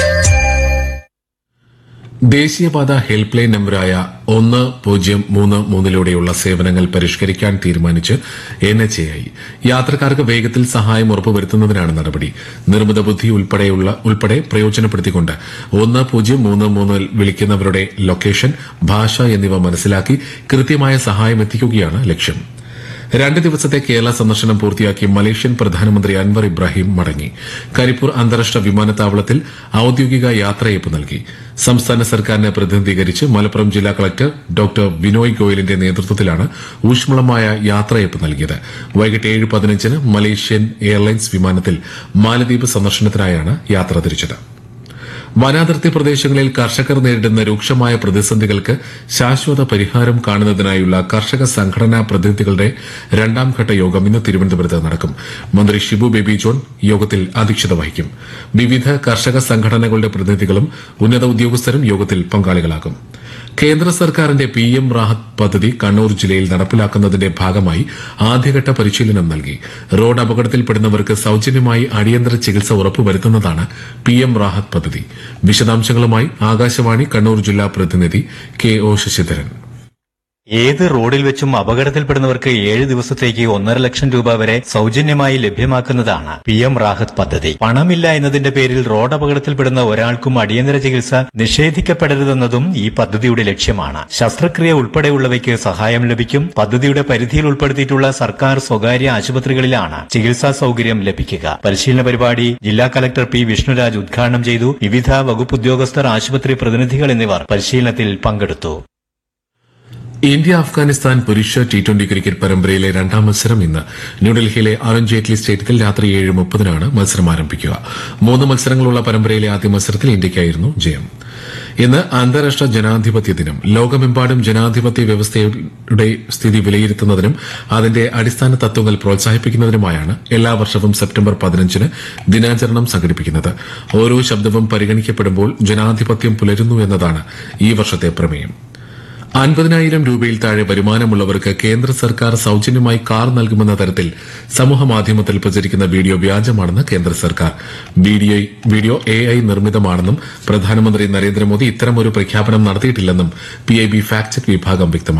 Speaker 12: ദേശീയപാത ഹെൽപ്പ് ലൈൻ നമ്പറായ ഒന്ന് പൂജ്യം മൂന്ന് മൂന്നിലൂടെയുള്ള സേവനങ്ങൾ പരിഷ്കരിക്കാൻ തീരുമാനിച്ച് എൻ എച്ച് എ ഐ യാത്രക്കാർക്ക് വേഗത്തിൽ സഹായം ഉറപ്പുവരുത്തുന്നതിനാണ് നടപടി നിർമ്മിത ബുദ്ധി ഉൾപ്പെടെയുള്ള ഉൾപ്പെടെ പ്രയോജനപ്പെടുത്തിക്കൊണ്ട് ഒന്ന് പൂജ്യം മൂന്ന് മൂന്നിൽ വിളിക്കുന്നവരുടെ ലൊക്കേഷൻ ഭാഷ എന്നിവ മനസ്സിലാക്കി കൃത്യമായ സഹായം എത്തിക്കുകയാണ് ലക്ഷ്യം രണ്ട് ദിവസത്തെ കേരള സന്ദർശനം പൂർത്തിയാക്കി മലേഷ്യൻ പ്രധാനമന്ത്രി അൻവർ ഇബ്രാഹിം മടങ്ങി കരിപ്പൂർ അന്താരാഷ്ട്ര വിമാനത്താവളത്തിൽ ഔദ്യോഗിക യാത്രയയപ്പ് നൽകി സംസ്ഥാന സർക്കാരിനെ പ്രതിനിധീകരിച്ച് മലപ്പുറം ജില്ലാ കളക്ടർ ഡോക്ടർ ബിനോയ് ഗോയലിന്റെ നേതൃത്വത്തിലാണ് ഊഷ്മളമായ യാത്രയയപ്പ് നൽകിയത് വൈകിട്ട് ഏഴ് പതിനഞ്ചിന് മലേഷ്യൻ എയർലൈൻസ് വിമാനത്തിൽ മാലദ്വീപ് സന്ദർശനത്തിനായാണ് യാത്ര തിരിച്ചത് വനാതിർത്തി പ്രദേശങ്ങളിൽ കർഷകർ നേരിടുന്ന രൂക്ഷമായ പ്രതിസന്ധികൾക്ക് ശാശ്വത പരിഹാരം കാണുന്നതിനായുള്ള കർഷക സംഘടനാ പ്രതിനിധികളുടെ രണ്ടാംഘട്ട യോഗം ഇന്ന് തിരുവനന്തപുരത്ത് നടക്കും മന്ത്രി ഷിബു ബേബി ജോൺ യോഗത്തിൽ അധ്യക്ഷത വഹിക്കും വിവിധ കർഷക സംഘടനകളുടെ പ്രതിനിധികളും ഉന്നത ഉദ്യോഗസ്ഥരും യോഗത്തിൽ പങ്കാളികളാകും കേന്ദ്ര സർക്കാരിന്റെ പി എം റാഹത്ത് പദ്ധതി കണ്ണൂർ ജില്ലയിൽ നടപ്പിലാക്കുന്നതിന്റെ ഭാഗമായി ആദ്യഘട്ട പരിശീലനം നൽകി റോഡ് അപകടത്തിൽപ്പെടുന്നവർക്ക് സൌജന്യമായി അടിയന്തര ചികിത്സ ഉറപ്പുവരുത്തുന്നതാണ് പി എം റാഹത്ത് പദ്ധതി വിശദാംശങ്ങളുമായി ആകാശവാണി കണ്ണൂർ ജില്ലാ പ്രതിനിധി കെ ഒ ശശിധരൻ
Speaker 15: ഏത് റോഡിൽ വെച്ചും അപകടത്തിൽപ്പെടുന്നവർക്ക് ഏഴ് ദിവസത്തേക്ക് ഒന്നര ലക്ഷം രൂപ വരെ സൗജന്യമായി ലഭ്യമാക്കുന്നതാണ് പി എം റാഹത്ത് പദ്ധതി പണമില്ല എന്നതിന്റെ പേരിൽ റോഡ് അപകടത്തിൽപ്പെടുന്ന ഒരാൾക്കും അടിയന്തര ചികിത്സ നിഷേധിക്കപ്പെടരുതെന്നതും ഈ പദ്ധതിയുടെ ലക്ഷ്യമാണ് ശസ്ത്രക്രിയ ഉൾപ്പെടെയുള്ളവയ്ക്ക് സഹായം ലഭിക്കും പദ്ധതിയുടെ പരിധിയിൽ ഉൾപ്പെടുത്തിയിട്ടുള്ള സർക്കാർ സ്വകാര്യ ആശുപത്രികളിലാണ് ചികിത്സാ സൗകര്യം ലഭിക്കുക പരിശീലന പരിപാടി ജില്ലാ കലക്ടർ പി വിഷ്ണുരാജ് ഉദ്ഘാടനം ചെയ്തു വിവിധ വകുപ്പ് ഉദ്യോഗസ്ഥർ ആശുപത്രി പ്രതിനിധികൾ എന്നിവർ പരിശീലനത്തിൽ പങ്കെടുത്തു
Speaker 12: ഇന്ത്യ അഫ്ഗാനിസ്ഥാൻ പുരുഷ ടി ട്വന്റി ക്രിക്കറ്റ് പരമ്പരയിലെ രണ്ടാം മത്സരം ഇന്ന് ന്യൂഡൽഹിയിലെ അരുൺ ജെയ്റ്റ്ലി സ്റ്റേഡിയത്തിൽ രാത്രി ഏഴ് മുപ്പതിനാണ് മത്സരം ആരംഭിക്കുക മൂന്ന് മത്സരങ്ങളുള്ള പരമ്പരയിലെ ആദ്യ മത്സരത്തിൽ ഇന്ത്യയ്ക്കായിരുന്നു ജയം ഇന്ന് അന്താരാഷ്ട്ര ജനാധിപത്യ ദിനം ലോകമെമ്പാടും ജനാധിപത്യ വ്യവസ്ഥയുടെ സ്ഥിതി വിലയിരുത്തുന്നതിനും അതിന്റെ അടിസ്ഥാന തത്വങ്ങൾ പ്രോത്സാഹിപ്പിക്കുന്നതിനുമായാണ് എല്ലാ വർഷവും സെപ്റ്റംബർ പതിനഞ്ചിന് ദിനാചരണം സംഘടിപ്പിക്കുന്നത് ഓരോ ശബ്ദവും പരിഗണിക്കപ്പെടുമ്പോൾ ജനാധിപത്യം പുലരുന്നു എന്നതാണ് ഈ വർഷത്തെ പ്രമേയം അൻപതിനായിരം രൂപയിൽ താഴെ വരുമാനമുള്ളവർക്ക് കേന്ദ്ര സർക്കാർ സൌജന്യമായി കാർ നൽകുമെന്ന തരത്തിൽ സമൂഹ മാധ്യമത്തിൽ പ്രചരിക്കുന്ന വീഡിയോ വ്യാജമാണെന്ന് കേന്ദ്ര സർക്കാർ വീഡിയോ വീഡിയോ എ ഐ നിർമ്മിതമാണെന്നും പ്രധാനമന്ത്രി നരേന്ദ്രമോദി ഇത്തരമൊരു പ്രഖ്യാപനം നടത്തിയിട്ടില്ലെന്നും P I B fact check വിഭാഗം വ്യക്തമാക്കി